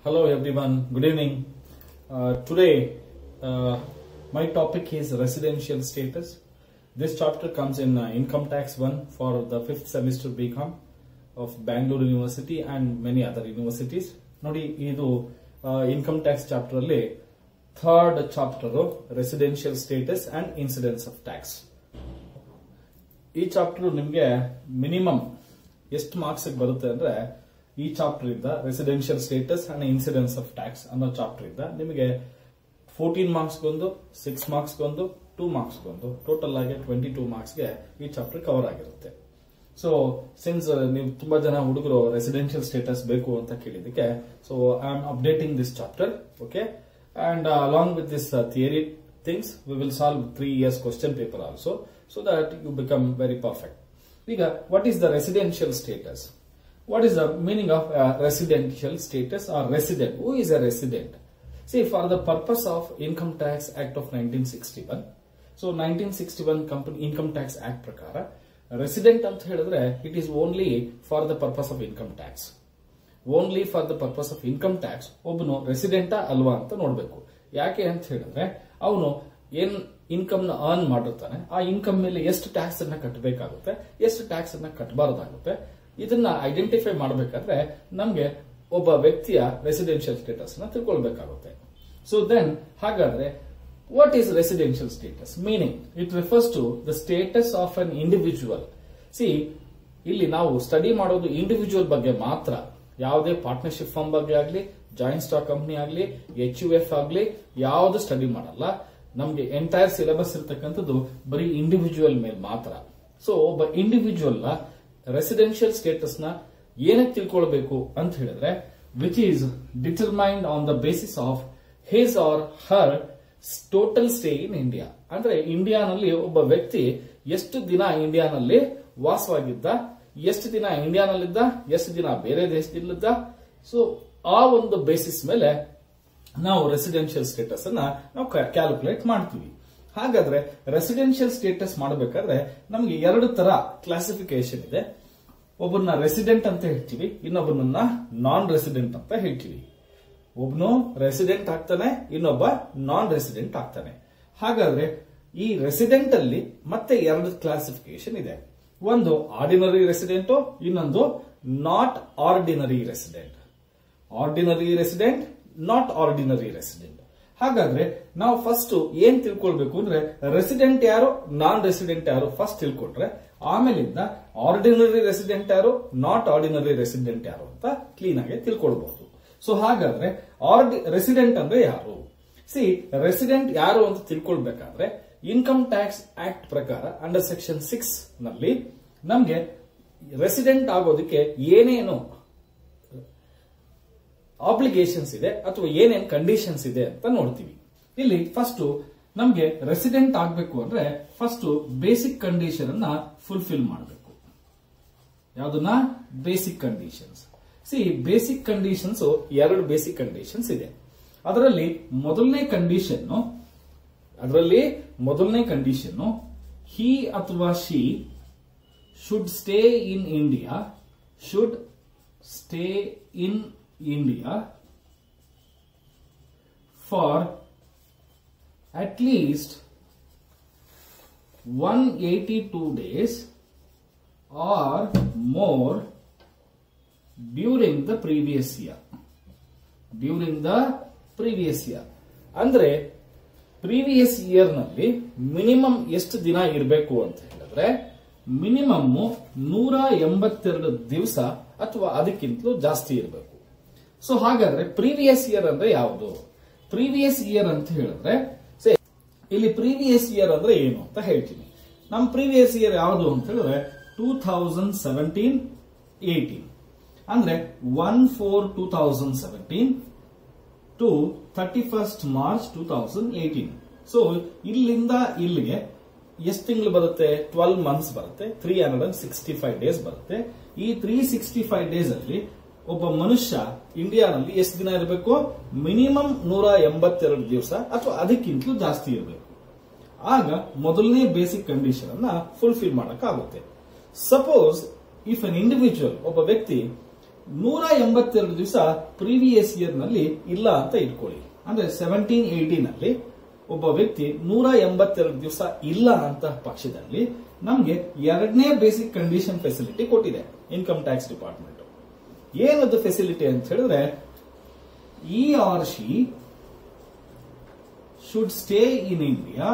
Hello everyone, good evening. Uh, today, uh, my topic is residential status. This chapter comes in uh, Income Tax 1 for the 5th semester BCom of Bangalore University and many other universities. ನೋಡಿ ಇದು income tax chapter ಅಲ್ಲಿ third chapter residential status and incidence of tax ಈ chapter ನಿಮಗೆ minimum ಎಷ್ಟು marks ಬರುತ್ತೆ ಅಂದ್ರೆ ಈ chapter ಇಂದ residential status and incidence of tax ಅನ್ನೋ ಚಾಪ್ಟರ್ ಇಂದ ನಿಮಗೆ ಫೋರ್ಟೀನ್ ಮಾರ್ಕ್ಸ್ ಗೊಂದು ಸಿಕ್ಸ್ ಮಾರ್ಕ್ಸ್ ಗೊಂದು ಟೂ ಮಾರ್ಕ್ಸ್ ಗೊಂದು ಟೋಟಲ್ ಆಗಿ ಟ್ವೆಂಟಿ ಟೂ ಮಾರ್ಕ್ಸ್ಗೆ ಈ ಚಾಪ್ಟರ್ ಕವರ್ ಆಗಿರುತ್ತೆ ಸೊ ಸಿನ್ಸ್ ನೀವು ತುಂಬಾ ಜನ ಹುಡುಗರು ರೆಸಿಡೆನ್ಷಿಯಲ್ ಸ್ಟೇಟಸ್ ಬೇಕು ಅಂತ ಕೇಳಿದಕ್ಕೆ so I am updating this chapter okay and along with this theory things we will solve three years question paper also so that you become very perfect ಈಗ what is the residential status what is the meaning of uh, residential status or resident who is a resident see for the purpose of income tax act of 1961 so 1961 company income tax act ಪ್ರಕಾರ resident ಅಂತ ಹೇಳಿದ್ರೆ it is only for the purpose of income tax only for the purpose of income tax ಒಬ್ಬನು ರೆಸಿಡೆಂಟಾ ಅಲ್ವಾ ಅಂತ ನೋಡ್ಬೇಕು ಯಾಕೆ ಅಂತ ಹೇಳಿದ್ರೆ ಅವನು ಏನ್ ಇನ್ಕಮ್ ನ ಅರ್ನ್ ಮಾಡಿರ್ತಾನೆ ಆ ಇನ್ಕಮ್ ಮೇಲೆ ಎಷ್ಟು ಟ್ಯಾಕ್ಸ್ ಅನ್ನ ಕಟ್ಟಬೇಕಾಗುತ್ತೆ ಎಷ್ಟು ಟ್ಯಾಕ್ಸ್ ಅನ್ನ ಕಟ್ಟಬಾರ್ದಾಗುತ್ತೆ ಇದನ್ನ ಐಡೆಂಟಿಫೈ ಮಾಡಬೇಕಾದ್ರೆ ನಮ್ಗೆ ಒಬ್ಬ ವ್ಯಕ್ತಿಯ ರೆಸಿಡೆನ್ಷಿಯಲ್ ಸ್ಟೇಟಸ್ ನ ತಿಳ್ಕೊಳ್ಬೇಕಾಗುತ್ತೆ ಸೊ ದೆನ್ ಹಾಗಾದ್ರೆ what is residential status meaning it refers to the status of an individual see ಇಲ್ಲಿ ನಾವು ಸ್ಟಡಿ ಮಾಡೋದು ಇಂಡಿವಿಜುವಲ್ ಬಗ್ಗೆ ಮಾತ್ರ ಯಾವುದೇ ಪಾರ್ಟ್ನರ್ಶಿಪ್ ಫರ್ಮ್ ಬಗ್ಗೆ ಆಗಲಿ ಜಾಯಿಂಟ್ ಸ್ಟಾಕ್ ಕಂಪನಿ ಆಗಲಿ ಎಚ್ ಯು ಎಫ್ ಆಗಲಿ ಯಾವುದು ಸ್ಟಡಿ ಮಾಡಲ್ಲ ನಮ್ಗೆ ಎಂಟೈರ್ ಸಿಲೆಬಸ್ ಇರತಕ್ಕಂಥದ್ದು ಬರೀ ಇಂಡಿವಿಜುವಲ್ ಮೇಲೆ ಮಾತ್ರ ಸೊ ಒಬ್ಬ ಇಂಡಿವಿಜುವಲ್ ನ ರೆಸಿಡೆನ್ಷಿಯಲ್ ಸ್ಟೇಟಸ್ ನ ಏನಕ್ಕೆ ತಿಳ್ಕೊಳ್ಬೇಕು ಅಂತ ಹೇಳಿದ್ರೆ which is determined on the basis of his or her total stay in India ಅಂದ್ರೆ ಇಂಡಿಯಾನಲ್ಲಿ ಒಬ್ಬ ವ್ಯಕ್ತಿ ಎಷ್ಟು ದಿನ ಇಂಡಿಯಾನಲ್ಲಿ ವಾಸವಾಗಿದ್ದ ಎಷ್ಟು ದಿನ ಇಂಡಿಯಾನಲ್ಲಿದ್ದ ಎಷ್ಟು ದಿನ ಬೇರೆ ದೇಶದಲ್ಲಿದ್ದ ಸೊ ಆ ಒಂದು ಬೇಸಿಸ್ ಮೇಲೆ ನಾವು ರೆಸಿಡೆನ್ಷಿಯಲ್ ಸ್ಟೇಟಸ್ ಅನ್ನ ನಾವು ಕ್ಯಾಲ್ಕುಲೇಟ್ ಮಾಡ್ತೀವಿ ಹಾಗಾದ್ರೆ ರೆಸಿಡೆನ್ಷಿಯಲ್ ಸ್ಟೇಟಸ್ ಮಾಡಬೇಕಾದ್ರೆ ನಮಗೆ ಎರಡು ತರ ಕ್ಲಾಸಿಫಿಕೇಶನ್ ಇದೆ ಒಬ್ಬನ ರೆಸಿಡೆಂಟ್ ಅಂತ ಹೇಳ್ತೀವಿ ಇನ್ನೊಬ್ಬನನ್ನ ನಾನ್ ರೆಸಿಡೆಂಟ್ ಅಂತ ಹೇಳ್ತೀವಿ ಒಬ್ನು ರೆಸಿಡೆಂಟ್ ಆಗ್ತಾನೆ ಇನ್ನೊಬ್ಬ ನಾನ್ ರೆಸಿಡೆಂಟ್ ಆಗ್ತಾನೆ ಹಾಗಾದ್ರೆ ಈ ರೆಸಿಡೆಂಟ್ ಅಲ್ಲಿ ಮತ್ತೆ ಎರಡು ಕ್ಲಾಸಿಫಿಕೇಶನ್ ಇದೆ ಒಂದು ಆರ್ಡಿನರಿ ರೆಸಿಡೆಂಟ್ ಇನ್ನೊಂದು not ordinary resident ordinary resident not ordinary resident ಹಾಗಾದ್ರೆ ನಾವು ಫಸ್ಟ್ ಏನ್ ತಿಳ್ಕೊಳ್ಬೇಕು ಅಂದ್ರೆ ರೆಸಿಡೆಂಟ್ ಯಾರು ನಾನ್ ರೆಸಿಡೆಂಟ್ ಯಾರು ಫಸ್ಟ್ ತಿಳ್ಕೊಂಡ್ರೆ ಆಮೇಲಿಂದ ಆರ್ಡಿನರಿ ರೆಸಿಡೆಂಟ್ ಯಾರು ನಾಟ್ ಆರ್ಡಿನರಿ ರೆಸಿಡೆಂಟ್ ಯಾರು ಅಂತ ಕ್ಲೀನ್ ಆಗಿ ತಿಳ್ಕೊಳ್ಬಹುದು ಸೊ ಹಾಗಾದ್ರೆ ಆರ್ಡಿ ರೆಸಿಡೆಂಟ್ ಅಂದ್ರೆ ಯಾರು ಸಿ ರೆಸಿಡೆಂಟ್ ಯಾರು ಅಂತ ತಿಳ್ಕೊಳ್ಬೇಕಾದ್ರೆ ಇನ್ಕಮ್ ಟ್ಯಾಕ್ಸ್ ಆಕ್ಟ್ ಪ್ರಕಾರ ಅಂಡರ್ ಸೆಕ್ಷನ್ ಸಿಕ್ಸ್ ನಲ್ಲಿ ನಮ್ಗೆ ರೆಸಿಡೆಂಟ್ ಆಗೋದಕ್ಕೆ ಏನೇನು ಆಬ್ಲಿಗೇಷನ್ಸ್ ಇದೆ ಅಥವಾ ಏನೇನ್ ಕಂಡೀಷನ್ಸ್ ಇದೆ ಅಂತ ನೋಡ್ತೀವಿ ಇಲ್ಲಿ ಫಸ್ಟ್ ನಮ್ಗೆ ರೆಸಿಡೆಂಟ್ ಆಗ್ಬೇಕು ಅಂದ್ರೆ ಫಸ್ಟ್ ಬೇಸಿಕ್ ಕಂಡೀಷನ್ ಅನ್ನ ಫುಲ್ಫಿಲ್ ಮಾಡಬೇಕು ಯಾವ್ದನ್ನ basic conditions see basic conditions ಎರಡು ಬೇಸಿಕ್ ಕಂಡೀಷನ್ಸ್ ಇದೆ ಅದರಲ್ಲಿ ಮೊದಲನೇ ಕಂಡೀಷನ್ ಅದರಲ್ಲಿ ಮೊದಲನೇ ಕಂಡೀಷನ್ ಹಿ ಅಥವಾ she should stay in India should stay in India for at least 182 days or more during the previous year during the previous year ಅಂದ್ರೆ previous year ನಲ್ಲಿ minimum ಎಷ್ಟು ದಿನ ಇರಬೇಕು ಅಂತ ಹೇಳಿದ್ರೆ ಮಿನಿಮಮ್ ನೂರ ಎಂಬತ್ತೆರಡು ದಿವಸ ಅಥವಾ ಅದಕ್ಕಿಂತಲೂ ಜಾಸ್ತಿ ಇರಬೇಕು ಸೊ ಹಾಗಾದ್ರೆ ಪ್ರೀವಿಯಸ್ ಇಯರ್ ಅಂದ್ರೆ ಯಾವುದು ಪ್ರೀವಿಯಸ್ ಇಯರ್ ಅಂತ ಹೇಳಿದ್ರೆ ಇಲ್ಲಿ ಪ್ರೀವಿಯಸ್ ಇಯರ್ ಅಂದ್ರೆ ಏನು ಅಂತ ಹೇಳ್ತೀನಿ ನಮ್ಮ ಪ್ರೀವಿಯಸ್ ಇಯರ್ ಯಾವುದು ಅಂತ ಹೇಳಿದ್ರೆ ಟೂ ಥೌಸಂಡ್ ಸೆವೆಂಟೀನ್ ಏಟೀನ್ ಅಂದ್ರೆ one four two thousand seventeen to thirty first March two thousand eighteen so ಇಲ್ಲಿಂದ ಇಲ್ಲಿಗೆ ಎಷ್ಟು ತಿಂಗಳು ಬರುತ್ತೆ ಟ್ವೆಲ್ವ್ ಮಂತ್ಸ್ ಬರುತ್ತೆ three hundred and sixty five days ಬರುತ್ತೆ ಈ ತ್ರೀ ಸಿಕ್ಸ್ಟಿ ಫೈವ್ ಡೇಸ್ ಅಲ್ಲಿ ಒಬ್ಬ ಮನುಷ್ಯ ಇಂಡಿಯಾನಲ್ಲಿ ಎಷ್ಟು ದಿನ ಇರಬೇಕು ಮಿನಿಮಮ್ ನೂರ ಎಂಬತ್ತೆರಡು ದಿವಸ ಅಥವಾ ಅದಕ್ಕಿಂತಲೂ ಜಾಸ್ತಿ ಇರಬೇಕು ಆಗ ಮೊದಲನೇ ಬೇಸಿಕ್ ಕಂಡೀಷನ್ ಅನ್ನ ಫುಲ್ಫಿಲ್ ಮಾಡಕ್ಕಾಗುತ್ತೆ ಸಪೋಸ್ ಇಫ್ ಅನ್ ಇಂಡಿವಿಜುವಲ್ ಒಬ್ಬ ವ್ಯಕ್ತಿ ನೂರ ಎಂಬತ್ತೆರಡು ದಿವಸ ಪ್ರೀವಿಯಸ್ ಇಯರ್ ನಲ್ಲಿ ಇಲ್ಲ ಅಂತ ಇಟ್ಕೊಳ್ಳಿ ಅಂದ್ರೆ ಸೆವೆಂಟೀನ್ ಏಟೀನ್ ಅಲ್ಲಿ ಒಬ್ಬ ವ್ಯಕ್ತಿ ನೂರ ಎಂಬತ್ತೆರಡು ದಿವಸ ಇಲ್ಲ ಅಂತ ಪಕ್ಷದಲ್ಲಿ ನಮ್ಗೆ ಎರಡನೇ ಬೇಸಿಕ್ ಕಂಡೀಷನ್ ಫೆಸಿಲಿಟಿ ಕೊಟ್ಟಿದೆ ಇನ್ಕಮ್ ಟ್ಯಾಕ್ಸ್ ಡಿಪಾರ್ಟ್ಮೆಂಟ್ ಏನದು ಫೆಸಿಲಿಟಿ ಅಂತ ಹೇಳಿದ್ರೆ he or she should stay in India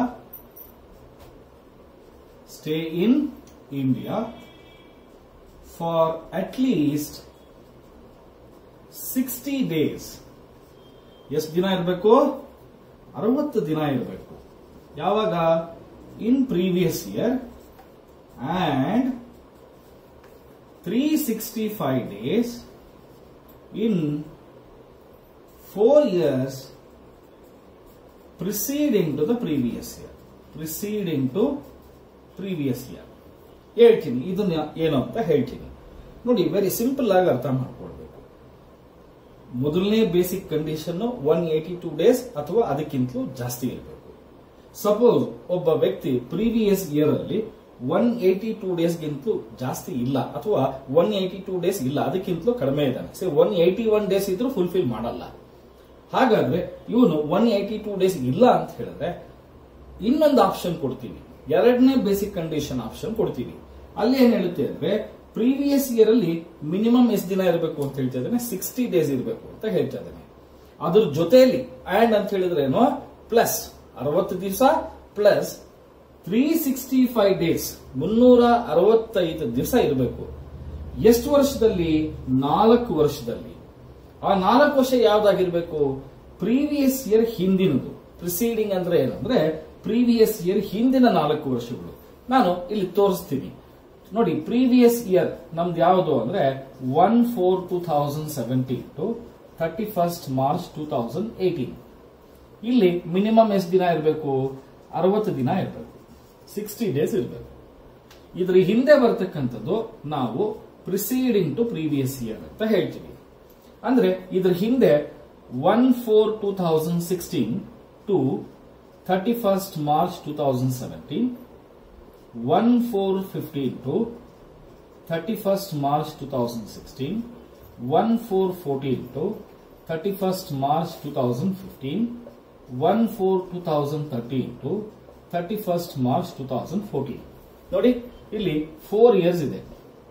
stay in India for at least sixty days ಎಷ್ಟು ದಿನ ಇರಬೇಕು ಅರವತ್ತು ದಿನ ಇರಬೇಕು ಯಾವಾಗ in previous year and three sixty five days in four years preceding to the previous year preceding to previous year ಹೇಳ್ತೀನಿ ಇದನ್ನ ಏನು ಅಂತ ಹೇಳ್ತೀನಿ ನೋಡಿ ವೆರಿ ಸಿಂಪಲ್ ಆಗಿ ಅರ್ಥ ಮಾಡ್ಕೊಳ್ಬೇಕು ಮೊದಲನೇ basic condition one eighty two days ಅಥವಾ ಅದಕ್ಕಿಂತಲೂ ಜಾಸ್ತಿ ಇರಬೇಕು ಸಪೋಸ್ ಒಬ್ಬ ವ್ಯಕ್ತಿ ಪ್ರೀವಿಯಸ್ ಇಯರ್ ಅಲ್ಲಿ ಒನ್ ಏಟಿ ಟೂ ಡೇಸ್ಗಿಂತಲೂ ಜಾಸ್ತಿ ಇಲ್ಲ ಅಥವಾ ಒನ್ ಏಟಿ ಟೂ ಡೇಸ್ ಇಲ್ಲ ಅದಕ್ಕಿಂತಲೂ ಕಡಿಮೆ ಇದ್ದಾನೆ say one eighty one days ಇದ್ರೂ ಫುಲ್ಫಿಲ್ ಮಾಡಲ್ಲ ಹಾಗಾದ್ರೆ ಇವನು ಒನ್ ಏಟಿ ಟೂ ಡೇಸ್ ಇಲ್ಲ ಅಂತ ಹೇಳಿದ್ರೆ ಇನ್ನೊಂದು ಆಪ್ಷನ್ ಕೊಡ್ತೀವಿ ಎರಡನೇ ಬೇಸಿಕ್ ಕಂಡೀಷನ್ ಆಪ್ಷನ್ ಕೊಡ್ತೀವಿ ಅಲ್ಲಿ ಏನ್ ಹೇಳುತ್ತೆ ಅಂದ್ರೆ ಪ್ರೀವಿಯಸ್ ಇಯರ್ ಅಲ್ಲಿ ಮಿನಿಮಮ್ ಎಷ್ಟು ದಿನ ಇರಬೇಕು ಅಂತ ಹೇಳ್ತಾ ಇದ್ದಾನೆ ಸಿಕ್ಸ್ಟಿ ಡೇಸ್ ಇರಬೇಕು ಅಂತ ಹೇಳ್ತಾ ಇದ್ದಾನೆ ಅದ್ರ ಜೊತೆಯಲ್ಲಿ ಆಂಡ್ ಅಂತ ಹೇಳಿದ್ರೆ ಏನೋ ಪ್ಲಸ್ ಅರವತ್ತು ದಿವಸ plus three sixty five days ಮುನ್ನೂರ ಅರವತ್ತೈದು ದಿವಸ ಇರಬೇಕು ಎಷ್ಟು ವರ್ಷದಲ್ಲಿ ನಾಲ್ಕು ವರ್ಷದಲ್ಲಿ ಆ ನಾಲ್ಕು ವರ್ಷ ಯಾವ್ದಾಗಿರ್ಬೇಕು ಪ್ರೀವಿಯಸ್ ಇಯರ್ ಹಿಂದಿನದು ಪ್ರಿಸೀಡಿಂಗ್ ಅಂದ್ರೆ ಏನಂದ್ರೆ ಪ್ರೀವಿಯಸ್ ಇಯರ್ ಹಿಂದಿನ ನಾಲ್ಕು ವರ್ಷಗಳು ನಾನು ಇಲ್ಲಿ ತೋರಿಸ್ತೀನಿ ನೋಡಿ ಪ್ರೀವಿಯಸ್ ಇಯರ್ ನಮ್ದು ಯಾವುದು ಅಂದ್ರೆ one four two thousand seventeen to thirty first March two thousand eighteen ಇಲ್ಲಿ ಮಿನಿಮಮ್ ಎಷ್ಟು ದಿನ ಇರಬೇಕು ಅರವತ್ತು ದಿನ ಇರಬೇಕು ಸಿಕ್ಸ್ಟಿ ಡೇಸ್ ಇರಬೇಕು ಇದ್ರ ಹಿಂದೆ ಬರ್ತಕ್ಕಂಥದ್ದು ನಾವು ಪ್ರಿಸೀಡಿಂಗ್ ಟು ಪ್ರೀವಿಯಸ್ ಇಯರ್ ಅಂತ ಹೇಳ್ತೀವಿ ಅಂದ್ರೆ ಇದ್ರ ಹಿಂದೆ one four two thousand sixteen to thirty first March two thousand seventeen one four fifteen to thirty first March two thousand sixteen one four fourteen to thirty first March two thousand fifteen one four two thousand thirteen to thirty first March two thousand fourteen ನೋಡಿ ಇಲ್ಲಿ four years ಇದೆ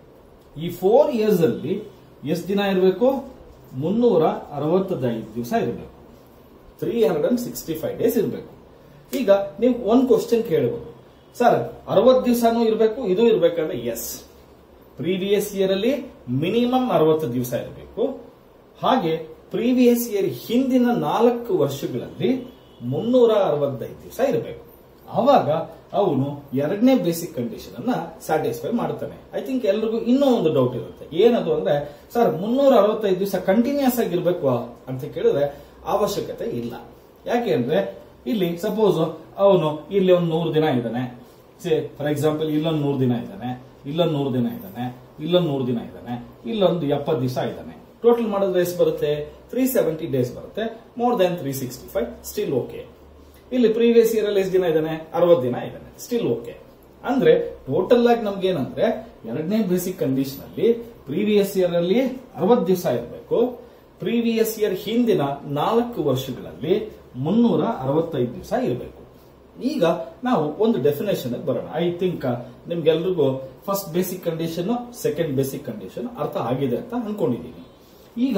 ಈ four years ಅಲ್ಲಿ ಎಷ್ಟು ದಿನ ಇರಬೇಕು ಮುನ್ನೂರ ಅರವತ್ತೈದು ದಿವಸ ಇರಬೇಕು three hundred and sixty five days ಇರಬೇಕು ಈಗ ನೀವು ಒಂದ್ ಕ್ವಶನ್ ಕೇಳಬಹುದು ಸರ್ ಅರವತ್ತು ದಿವಸನೂ ಇರಬೇಕು ಇದು ಇರಬೇಕಂದ್ರೆ ಎಸ್ ಪ್ರೀವಿಯಸ್ ಇಯರ್ ಅಲ್ಲಿ ಮಿನಿಮಮ್ ಅರವತ್ತು ದಿವಸ ಇರಬೇಕು ಹಾಗೆ ಪ್ರೀವಿಯಸ್ ಇಯರ್ ಹಿಂದಿನ ನಾಲ್ಕು ವರ್ಷಗಳಲ್ಲಿ ಮುನ್ನೂರ ಅರವತ್ತೈದು ದಿವಸ ಇರಬೇಕು ಅವಾಗ ಅವನು ಎರಡನೇ ಬೇಸಿಕ್ ಕಂಡೀಷನ್ ಅನ್ನ ಸ್ಯಾಟಿಸ್ಫೈ ಮಾಡ್ತಾನೆ ಐ ಥಿಂಕ್ ಎಲ್ರಿಗೂ ಇನ್ನೂ ಒಂದು ಡೌಟ್ ಇರುತ್ತೆ ಏನದು ಅಂದ್ರೆ ಸರ್ ಮುನ್ನೂರ ಅರವತ್ತೈದು ದಿವಸ ಕಂಟಿನ್ಯೂಸ್ ಆಗಿರ್ಬೇಕು ಅಂತ ಕೇಳಿದ್ರೆ ಅವಶ್ಯಕತೆ ಇಲ್ಲ ಯಾಕೆ ಅಂದ್ರೆ ಇಲ್ಲಿ ಸಪೋಸ್ ಅವನು ಇಲ್ಲಿ ಒಂದು ನೂರು ದಿನ ಇದ್ದಾನೆ ಸೇ ಫಾರ್ ಎಕ್ಸಾಂಪಲ್ ಇಲ್ಲೊಂದು ನೂರು ದಿನ ಇದ್ದಾನೆ ಇಲ್ಲೊಂದು ನೂರು ದಿನ ಇದ್ದಾನೆ ಇಲ್ಲೊಂದು ನೂರು ದಿನ ಇದ್ದಾನೆ ಇಲ್ಲೊಂದು ಎಪ್ಪತ್ತು ದಿವಸ ಇದ್ದಾನೆ ಟೋಟಲ್ ಮಾಡಿದ್ರೆ ಎಷ್ಟು ಬರುತ್ತೆ ತ್ರೀ ಸೆವೆಂಟಿ ಡೇಸ್ ಬರುತ್ತೆ more than three sixty five still okay ಇಲ್ಲಿ ಪ್ರೀವಿಯಸ್ ಇಯರ್ ಅಲ್ಲಿ ಎಷ್ಟು ದಿನ ಇದ್ದಾನೆ ಅರವತ್ತು ದಿನ ಇದ್ದಾನೆ ಸ್ಟಿಲ್ ಓಕೆ ಅಂದ್ರೆ ಟೋಟಲ್ ಆಗಿ ನಮ್ಗೆ ಏನಂದ್ರೆ ಎರಡನೇ ಬೇಸಿಕ್ ಕಂಡೀಷನ್ ಅಲ್ಲಿ ಪ್ರೀವಿಯಸ್ ಇಯರ್ ಅಲ್ಲಿ ಅರವತ್ತು ದಿವಸ ಇರಬೇಕು ಪ್ರೀವಿಯಸ್ ಇಯರ್ ಹಿಂದಿನ ನಾಲ್ಕು ವರ್ಷಗಳಲ್ಲಿ ಮುನ್ನೂರ ಅರವತ್ತೈದು ದಿವಸ ಇರಬೇಕು ಈಗ ನಾವು ಒಂದು ಡೆಫಿನೇಷನ್ ಬರೋಣ ಐ ಥಿಂಕ್ ನಿಮ್ಗೆಲ್ರಿಗೂ first basic condition second basic condition ಅರ್ಥ ಆಗಿದೆ ಅಂತ ಅನ್ಕೊಂಡಿದ್ದೀನಿ ಈಗ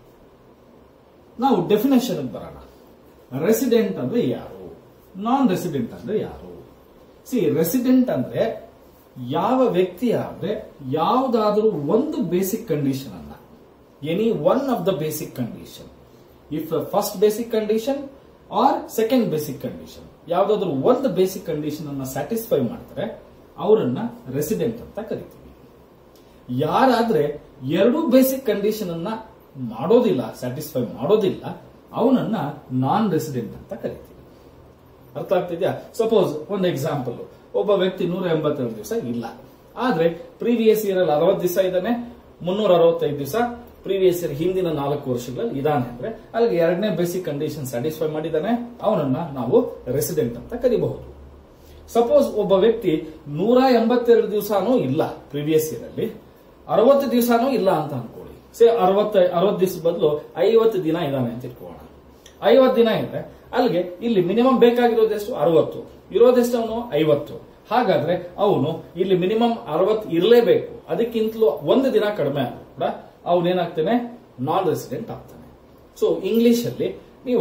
ನಾವು ಡೆಫಿನೇಷನ್ ಬರೋಣ ರೆಸಿಡೆಂಟ್ ಅಂದ್ರೆ ಯಾರು ನಾನ್ ರೆಸಿಡೆಂಟ್ ಅಂದ್ರೆ ಯಾರು ಸಿ ರೆಸಿಡೆಂಟ್ ಅಂದ್ರೆ ಯಾವ ವ್ಯಕ್ತಿ ಆದ್ರೆ ಯಾವುದಾದ್ರೂ ಒಂದು ಬೇಸಿಕ್ ಕಂಡೀಷನ್ ಅನ್ನ any one of the basic condition if first basic condition or second basic condition ಯಾವ್ದಾದ್ರು ಒಂದು ಬೇಸಿಕ್ ಕಂಡೀಷನ್ ಅನ್ನ ಸ್ಯಾಟಿಸ್ಫೈ ಮಾಡ್ತಾರೆ ಅವರನ್ನ ರೆಸಿಡೆಂಟ್ ಅಂತ ಕರಿತೀವಿ ಯಾರಾದ್ರೆ ಎರಡು ಬೇಸಿಕ್ ಕಂಡೀಷನ್ ಅನ್ನ ಮಾಡೋದಿಲ್ಲ ಸ್ಯಾಟಿಸ್ಫೈ ಮಾಡೋದಿಲ್ಲ ಅವನನ್ನ ನಾನ್ ರೆಸಿಡೆಂಟ್ ಅಂತ ಕರಿತೀವಿ ಅರ್ಥ ಆಗ್ತಿದ್ಯಾ ಸಪೋಸ್ ಒಂದು ಎಕ್ಸಾಂಪಲ್ ಒಬ್ಬ ವ್ಯಕ್ತಿ ನೂರ ಎಂಬತ್ತೆರಡು ದಿವಸ ಇಲ್ಲ ಆದ್ರೆ ಪ್ರೀವಿಯಸ್ ಇಯರ್ ಅಲ್ಲಿ ಅರವತ್ತು ದಿವಸ ಇದ್ದಾನೆ ಮುನ್ನೂರ ಅರವತ್ತೈದು ದಿವಸ ಪ್ರೀವಿಯಸ್ ಇಯರ್ ಹಿಂದಿನ ನಾಲ್ಕು ವರ್ಷಗಳಲ್ಲಿ ಇದಾನೆ ಅಂದ್ರೆ ಅಲ್ಲಿಗೆ ಎರಡನೇ ಬೇಸಿಕ್ ಕಂಡೀಷನ್ ಸ್ಯಾಟಿಸ್ಫೈ ಮಾಡಿದ್ದಾನೆ ಅವನನ್ನ ನಾವು ರೆಸಿಡೆಂಟ್ ಅಂತ ಕರಿಬಹುದು ಸಪೋಸ್ ಒಬ್ಬ ವ್ಯಕ್ತಿ ನೂರ ಎಂಬತ್ತೆರಡು ದಿವಸನೂ ಇಲ್ಲ ಪ್ರೀವಿಯಸ್ ಇಯರ್ ಅಲ್ಲಿ ಅರವತ್ತು ದಿವಸನೂ ಇಲ್ಲ ಅಂತ ಅನ್ಕೊಳ್ಳಿ ಸೇ ಅರವತ್ತ ಅರವತ್ತು ದಿವಸ ಬದಲು ಐವತ್ತು ದಿನ ಇದಾನೆ ಅಂತ ಇಟ್ಕೋಣ ಐವತ್ತು ದಿನ ಇದ್ರೆ ಅಲ್ಲಿಗೆ ಇಲ್ಲಿ ಮಿನಿಮಮ್ ಬೇಕಾಗಿರೋದೆಷ್ಟು ಅರವತ್ತು ಇರೋದೆಷ್ಟು ಅವನು ಐವತ್ತು ಹಾಗಾದ್ರೆ ಅವನು ಇಲ್ಲಿ ಮಿನಿಮಮ್ ಅರವತ್ತು ಇರಲೇಬೇಕು ಅದಕ್ಕಿಂತಲೂ ಒಂದು ದಿನ ಕಡಿಮೆ ಆದ್ರೂ ಕೂಡ ಅವನೇನಾಗ್ತಾನೆ ನಾನ್ ರೆಸಿಡೆಂಟ್ ಆಗ್ತಾನೆ ಸೊ ಇಂಗ್ಲಿಷ್ ಅಲ್ಲಿ ನೀವು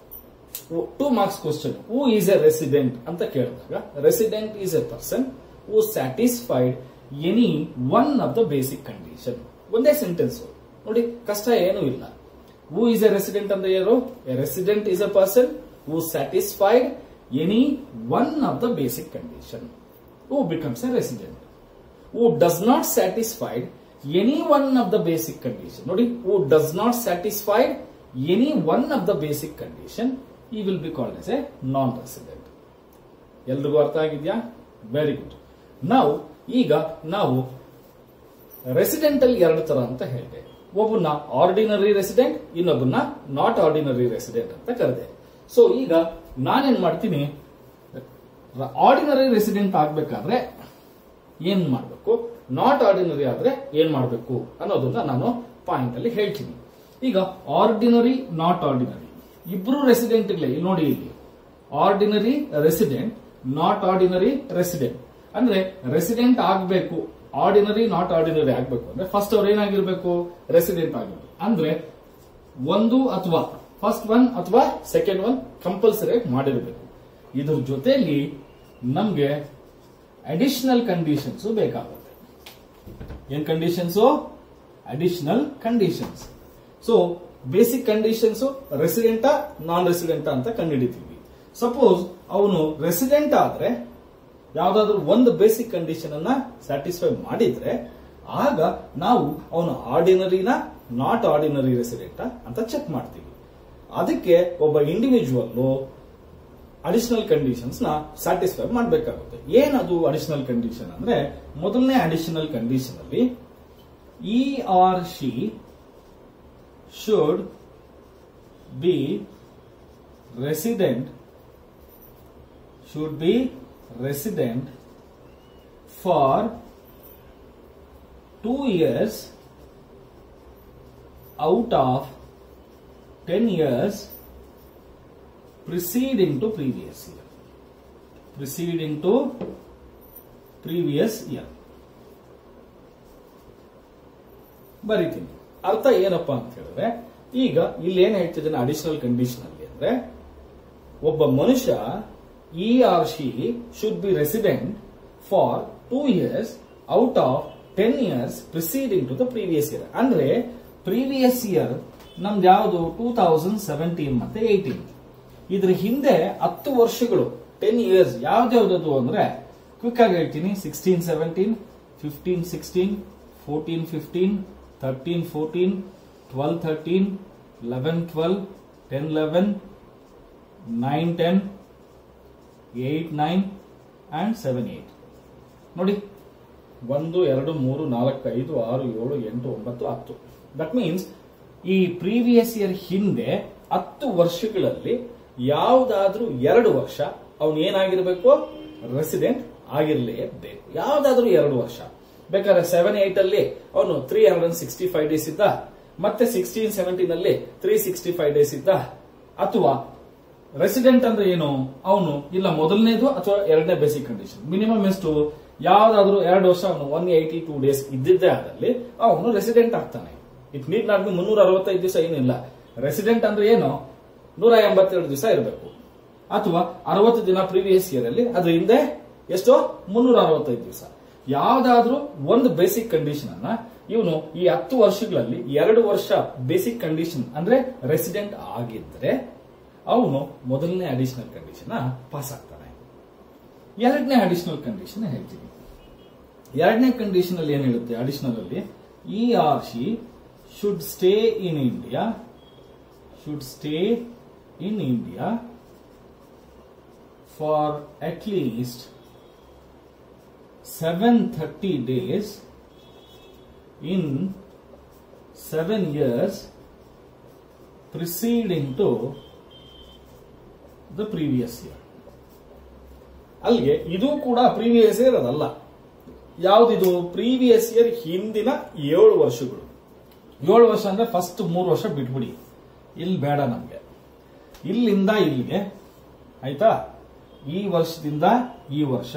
two marks question who is a resident ಅಂತ ಕೇಳಿದಾಗ resident is a person who satisfied any one of the basic condition ಒಂದೇ ಸೆಂಟೆನ್ಸ್ ನೋಡಿ ಕಷ್ಟ ಏನೂ ಇಲ್ಲ ಹೂ ಈಸ್ ಎ ರೆಸಿಡೆಂಟ್ ಅಂದ್ರೆ ಏನು a resident is a person who satisfied any one of the basic condition who becomes a resident who does not satisfied any one of the basic condition ನೋಡಿ who does not satisfied any one of the basic condition he will be called as a non resident ಎಲ್ರಿಗೂ ಅರ್ಥ ಆಗಿದ್ಯಾ very good ನಾವು ಈಗ ನಾವು resident ಅಲ್ಲಿ ಎರಡು ತರ ಅಂತ ಹೇಳಿದೆ ಒಬ್ಬನ ಆರ್ಡಿನರಿ ರೆಸಿಡೆಂಟ್ ಇನ್ನೊಬ್ಬನ ನಾಟ್ ಆರ್ಡಿನರಿ ರೆಸಿಡೆಂಟ್ ಅಂತ ಕರೆದೆ ಸೊ ಈಗ ನಾನೇನ್ ಮಾಡ್ತೀನಿ ಆರ್ಡಿನರಿ ರೆಸಿಡೆಂಟ್ ಆಗ್ಬೇಕಾದ್ರೆ ಏನ್ ಮಾಡಬೇಕು ನಾಟ್ ಆರ್ಡಿನರಿ ಆದ್ರೆ ಏನ್ ಮಾಡಬೇಕು ಅನ್ನೋದನ್ನ ನಾನು ಪಾಯಿಂಟ್ ಅಲ್ಲಿ ಹೇಳ್ತೀನಿ ಈಗ ಆರ್ಡಿನರಿ ನಾಟ್ ಆರ್ಡಿನರಿ ಇಬ್ರು ರೆಸಿಡೆಂಟ್ ಇಲ್ಲಿ ನೋಡಿ ಇಲ್ಲಿ ordinary resident not ordinary resident ಅಂದ್ರೆ ರೆಸಿಡೆಂಟ್ ಆಗಬೇಕು ಆರ್ಡಿನರಿ ನಾಟ್ ಆರ್ಡಿನರಿ ಆಗ್ಬೇಕು ಅಂದ್ರೆ ಫಸ್ಟ್ ಅವ್ರು ಏನಾಗಿರ್ಬೇಕು ರೆಸಿಡೆಂಟ್ ಆಗಿರ್ಬೇಕು ಅಂದ್ರೆ ಒಂದು ಅಥವಾ ಫಸ್ಟ್ ಒನ್ ಅಥವಾ ಸೆಕೆಂಡ್ ಒನ್ ಕಂಪಲ್ಸರಿ ಮಾಡಿರಬೇಕು ಇದ್ರ ಜೊತೆಲಿ ನಮ್ಗೆ ಅಡಿಷನಲ್ ಕಂಡೀಷನ್ಸ್ ಬೇಕಾಗುತ್ತೆ ಏನ್ conditions additional conditions so basic conditions ರೆಸಿಡೆಂಟಾ ನಾನ್ ರೆಸಿಡೆಂಟಾ ಅಂತ ಕಂಡುಹಿಡಿತೀವಿ ಸಪೋಸ್ ಅವನು ರೆಸಿಡೆಂಟ್ ಆದ್ರೆ ಯಾವ್ದಾದ್ರು ಒಂದು ಬೇಸಿಕ್ ಕಂಡೀಷನ್ ಅನ್ನ ಸ್ಯಾಟಿಸ್ಫೈ ಮಾಡಿದ್ರೆ ಆಗ ನಾವು ಅವನು ಆರ್ಡಿನರಿನ ನಾಟ್ ಆರ್ಡಿನರಿ ರೆಸಿಡೆಂಟ್ ಅಂತ ಚೆಕ್ ಮಾಡ್ತೀವಿ ಅದಕ್ಕೆ ಒಬ್ಬ ಇಂಡಿವಿಜುವಲ್ ಅಡಿಷನಲ್ ಕಂಡೀಷನ್ಸ್ ನ ಸ್ಯಾಟಿಸ್ಫೈ ಮಾಡಬೇಕಾಗುತ್ತೆ ಏನದು ಅಡಿಷನಲ್ ಕಂಡೀಷನ್ ಅಂದ್ರೆ ಮೊದಲನೇ ಅಡಿಷನಲ್ ಕಂಡೀಷನ್ ಅಲ್ಲಿ he or she should be resident should be resident for two years out of 10 years preceding to previous year preceding to previous year ಬರಿತೀನಿ ಅರ್ಥ ಏನಪ್ಪಾ ಅಂತ ಹೇಳಿದ್ರೆ ಈಗ ಇಲ್ಲಿ ಏನ್ ಹೇಳ್ತಿದ್ದಾನೆ ಅಡಿಷನಲ್ ಕಂಡೀಷನ್ ಅಲ್ಲಿ ಅಂದ್ರೆ ಒಬ್ಬ ಮನುಷ್ಯ he or she should be resident for two years out of ten years preceding to the previous year ಅಂದ್ರೆ ಪ್ರೀವಿಯಸ್ ಇಯರ್ ನಮ್ದು ಯಾವುದು ಟೂ ತೌಸಂಡ್ ಸೆವೆಂಟೀನ್ ಮತ್ತೆ ಏಯ್ಟೀನ್ ಇದ್ರ ಹಿಂದೆ ಹತ್ತು ವರ್ಷಗಳು ಟೆನ್ ಇಯರ್ಸ್ ಯಾವ್ದ್ಯಾವ್ದದು ಅಂದ್ರೆ ಕ್ವಿಕ್ ಆಗಿ ಹೇಳ್ತೀನಿ sixteen seventeen fifteen sixteen fourteen fifteen thirteen fourteen twelve thirteen eleven twelve ten eleven nine ten eight nine and seven eight ನೋಡಿ ಒಂದು ಎರಡು ಮೂರು ನಾಲ್ಕು ಐದು ಆರು ಏಳು ಎಂಟು ಒಂಬತ್ತು ಹತ್ತು ದಟ್ ಮೀನ್ಸ್ ಈ ಪ್ರೀವಿಯಸ್ ಇಯರ್ ಹಿಂದೆ ಹತ್ತು ವರ್ಷಗಳಲ್ಲಿ ಯಾವ್ದಾದ್ರೂ ಎರಡು ವರ್ಷ ಅವನು ಏನಾಗಿರ್ಬೇಕು ರೆಸಿಡೆಂಟ್ ಆಗಿರ್ಲೇಬೇಕು ಯಾವ್ದಾದ್ರೂ ಎರಡು ವರ್ಷ ಬೇಕಾದ್ರೆ ಸೆವೆನ್ ಏಟ್ ಅಲ್ಲಿ ಅವನು three hundred sixty five days ಇದ್ದ ಮತ್ತೆ ಸಿಕ್ಸ್ಟೀನ್ ಸೆವೆಂಟೀನ್ ಅಲ್ಲಿ ತ್ರೀ ಸಿಕ್ಸ್ಟಿ ಫೈವ್ ಡೇಸ್ ಇದ್ದ ಅಥವಾ ರೆಸಿಡೆಂಟ್ ಅಂದ್ರೆ ಏನು ಅವನು ಇಲ್ಲ ಮೊದಲನೇದು ಅಥವಾ ಎರಡನೇ ಬೇಸಿಕ್ ಕಂಡೀಷನ್ ಮಿನಿಮಮ್ ಎಷ್ಟು ಯಾವ್ದಾದ್ರು ಎರಡು ವರ್ಷ ಅವನು ಒನ್ ಏಯ್ಟಿ ಟೂ ಡೇಸ್ ಇದ್ದಿದ್ದೇ ಆದಲ್ಲಿ ಅವನು ರೆಸಿಡೆಂಟ್ ಆಗ್ತಾನೆ ಇಟ್ ನೀಡ್ ನಾಟ್ ಬಿ ಮುನ್ನೂರ ಅರವತ್ತೈದು ದಿವಸ ಏನಿಲ್ಲ ರೆಸಿಡೆಂಟ್ ಅಂದ್ರೆ ಏನು ನೂರ ಎಂಬತ್ತೆರಡು ದಿವಸ ಇರಬೇಕು ಅಥವಾ ಅರವತ್ತು ದಿನ ಪ್ರೀವಿಯಸ್ ಇಯರ್ ಅಲ್ಲಿ ಅದ್ರ ಹಿಂದೆ ಎಷ್ಟೋ ಮುನ್ನೂರ ಅರವತ್ತೈದು ದಿವಸ ಯಾವ್ದಾದ್ರೂ ಒಂದು ಬೇಸಿಕ್ ಕಂಡೀಷನ್ ಅನ್ನ ಇವನು ಈ ಹತ್ತು ವರ್ಷಗಳಲ್ಲಿ ಎರಡು ವರ್ಷ ಬೇಸಿಕ್ ಕಂಡೀಷನ್ ಅಂದ್ರೆ ರೆಸಿಡೆಂಟ್ ಆಗಿದ್ರೆ ಅವನು ಮೊದಲನೇ ಅಡಿಷನಲ್ ಕಂಡೀಷನ್ ಪಾಸ್ ಆಗ್ತಾನೆ ಎರಡನೇ ಅಡಿಷನಲ್ ಕಂಡೀಷನ್ ಹೇಳ್ತೀನಿ ಎರಡನೇ ಕಂಡೀಷನ್ ಅಲ್ಲಿ ಏನ್ ಹೇಳುತ್ತೆ ಅಡಿಷನಲ್ ಅಲ್ಲಿ he or she should stay in India should stay in India for at least seven thirty days in seven years preceding to the previous year ಅಲ್ಲಿಗೆ ಇದು ಕೂಡ ಪ್ರೀವಿಯಸ್ ಇಯರ್ ಅದಲ್ಲ ಯಾವ್ದಿದು ಪ್ರೀವಿಯಸ್ ಇಯರ್ ಹಿಂದಿನ ಏಳು ವರ್ಷಗಳು ಏಳು ವರ್ಷ ಅಂದ್ರೆ ಫಸ್ಟ್ ಮೂರು ವರ್ಷ ಬಿಟ್ಬಿಡಿ ಇಲ್ಲಿ ಬೇಡ ನಮ್ಗೆ ಇಲ್ಲಿಂದ ಇಲ್ಲಿಗೆ ಆಯ್ತಾ ಈ ವರ್ಷದಿಂದ ಈ ವರ್ಷ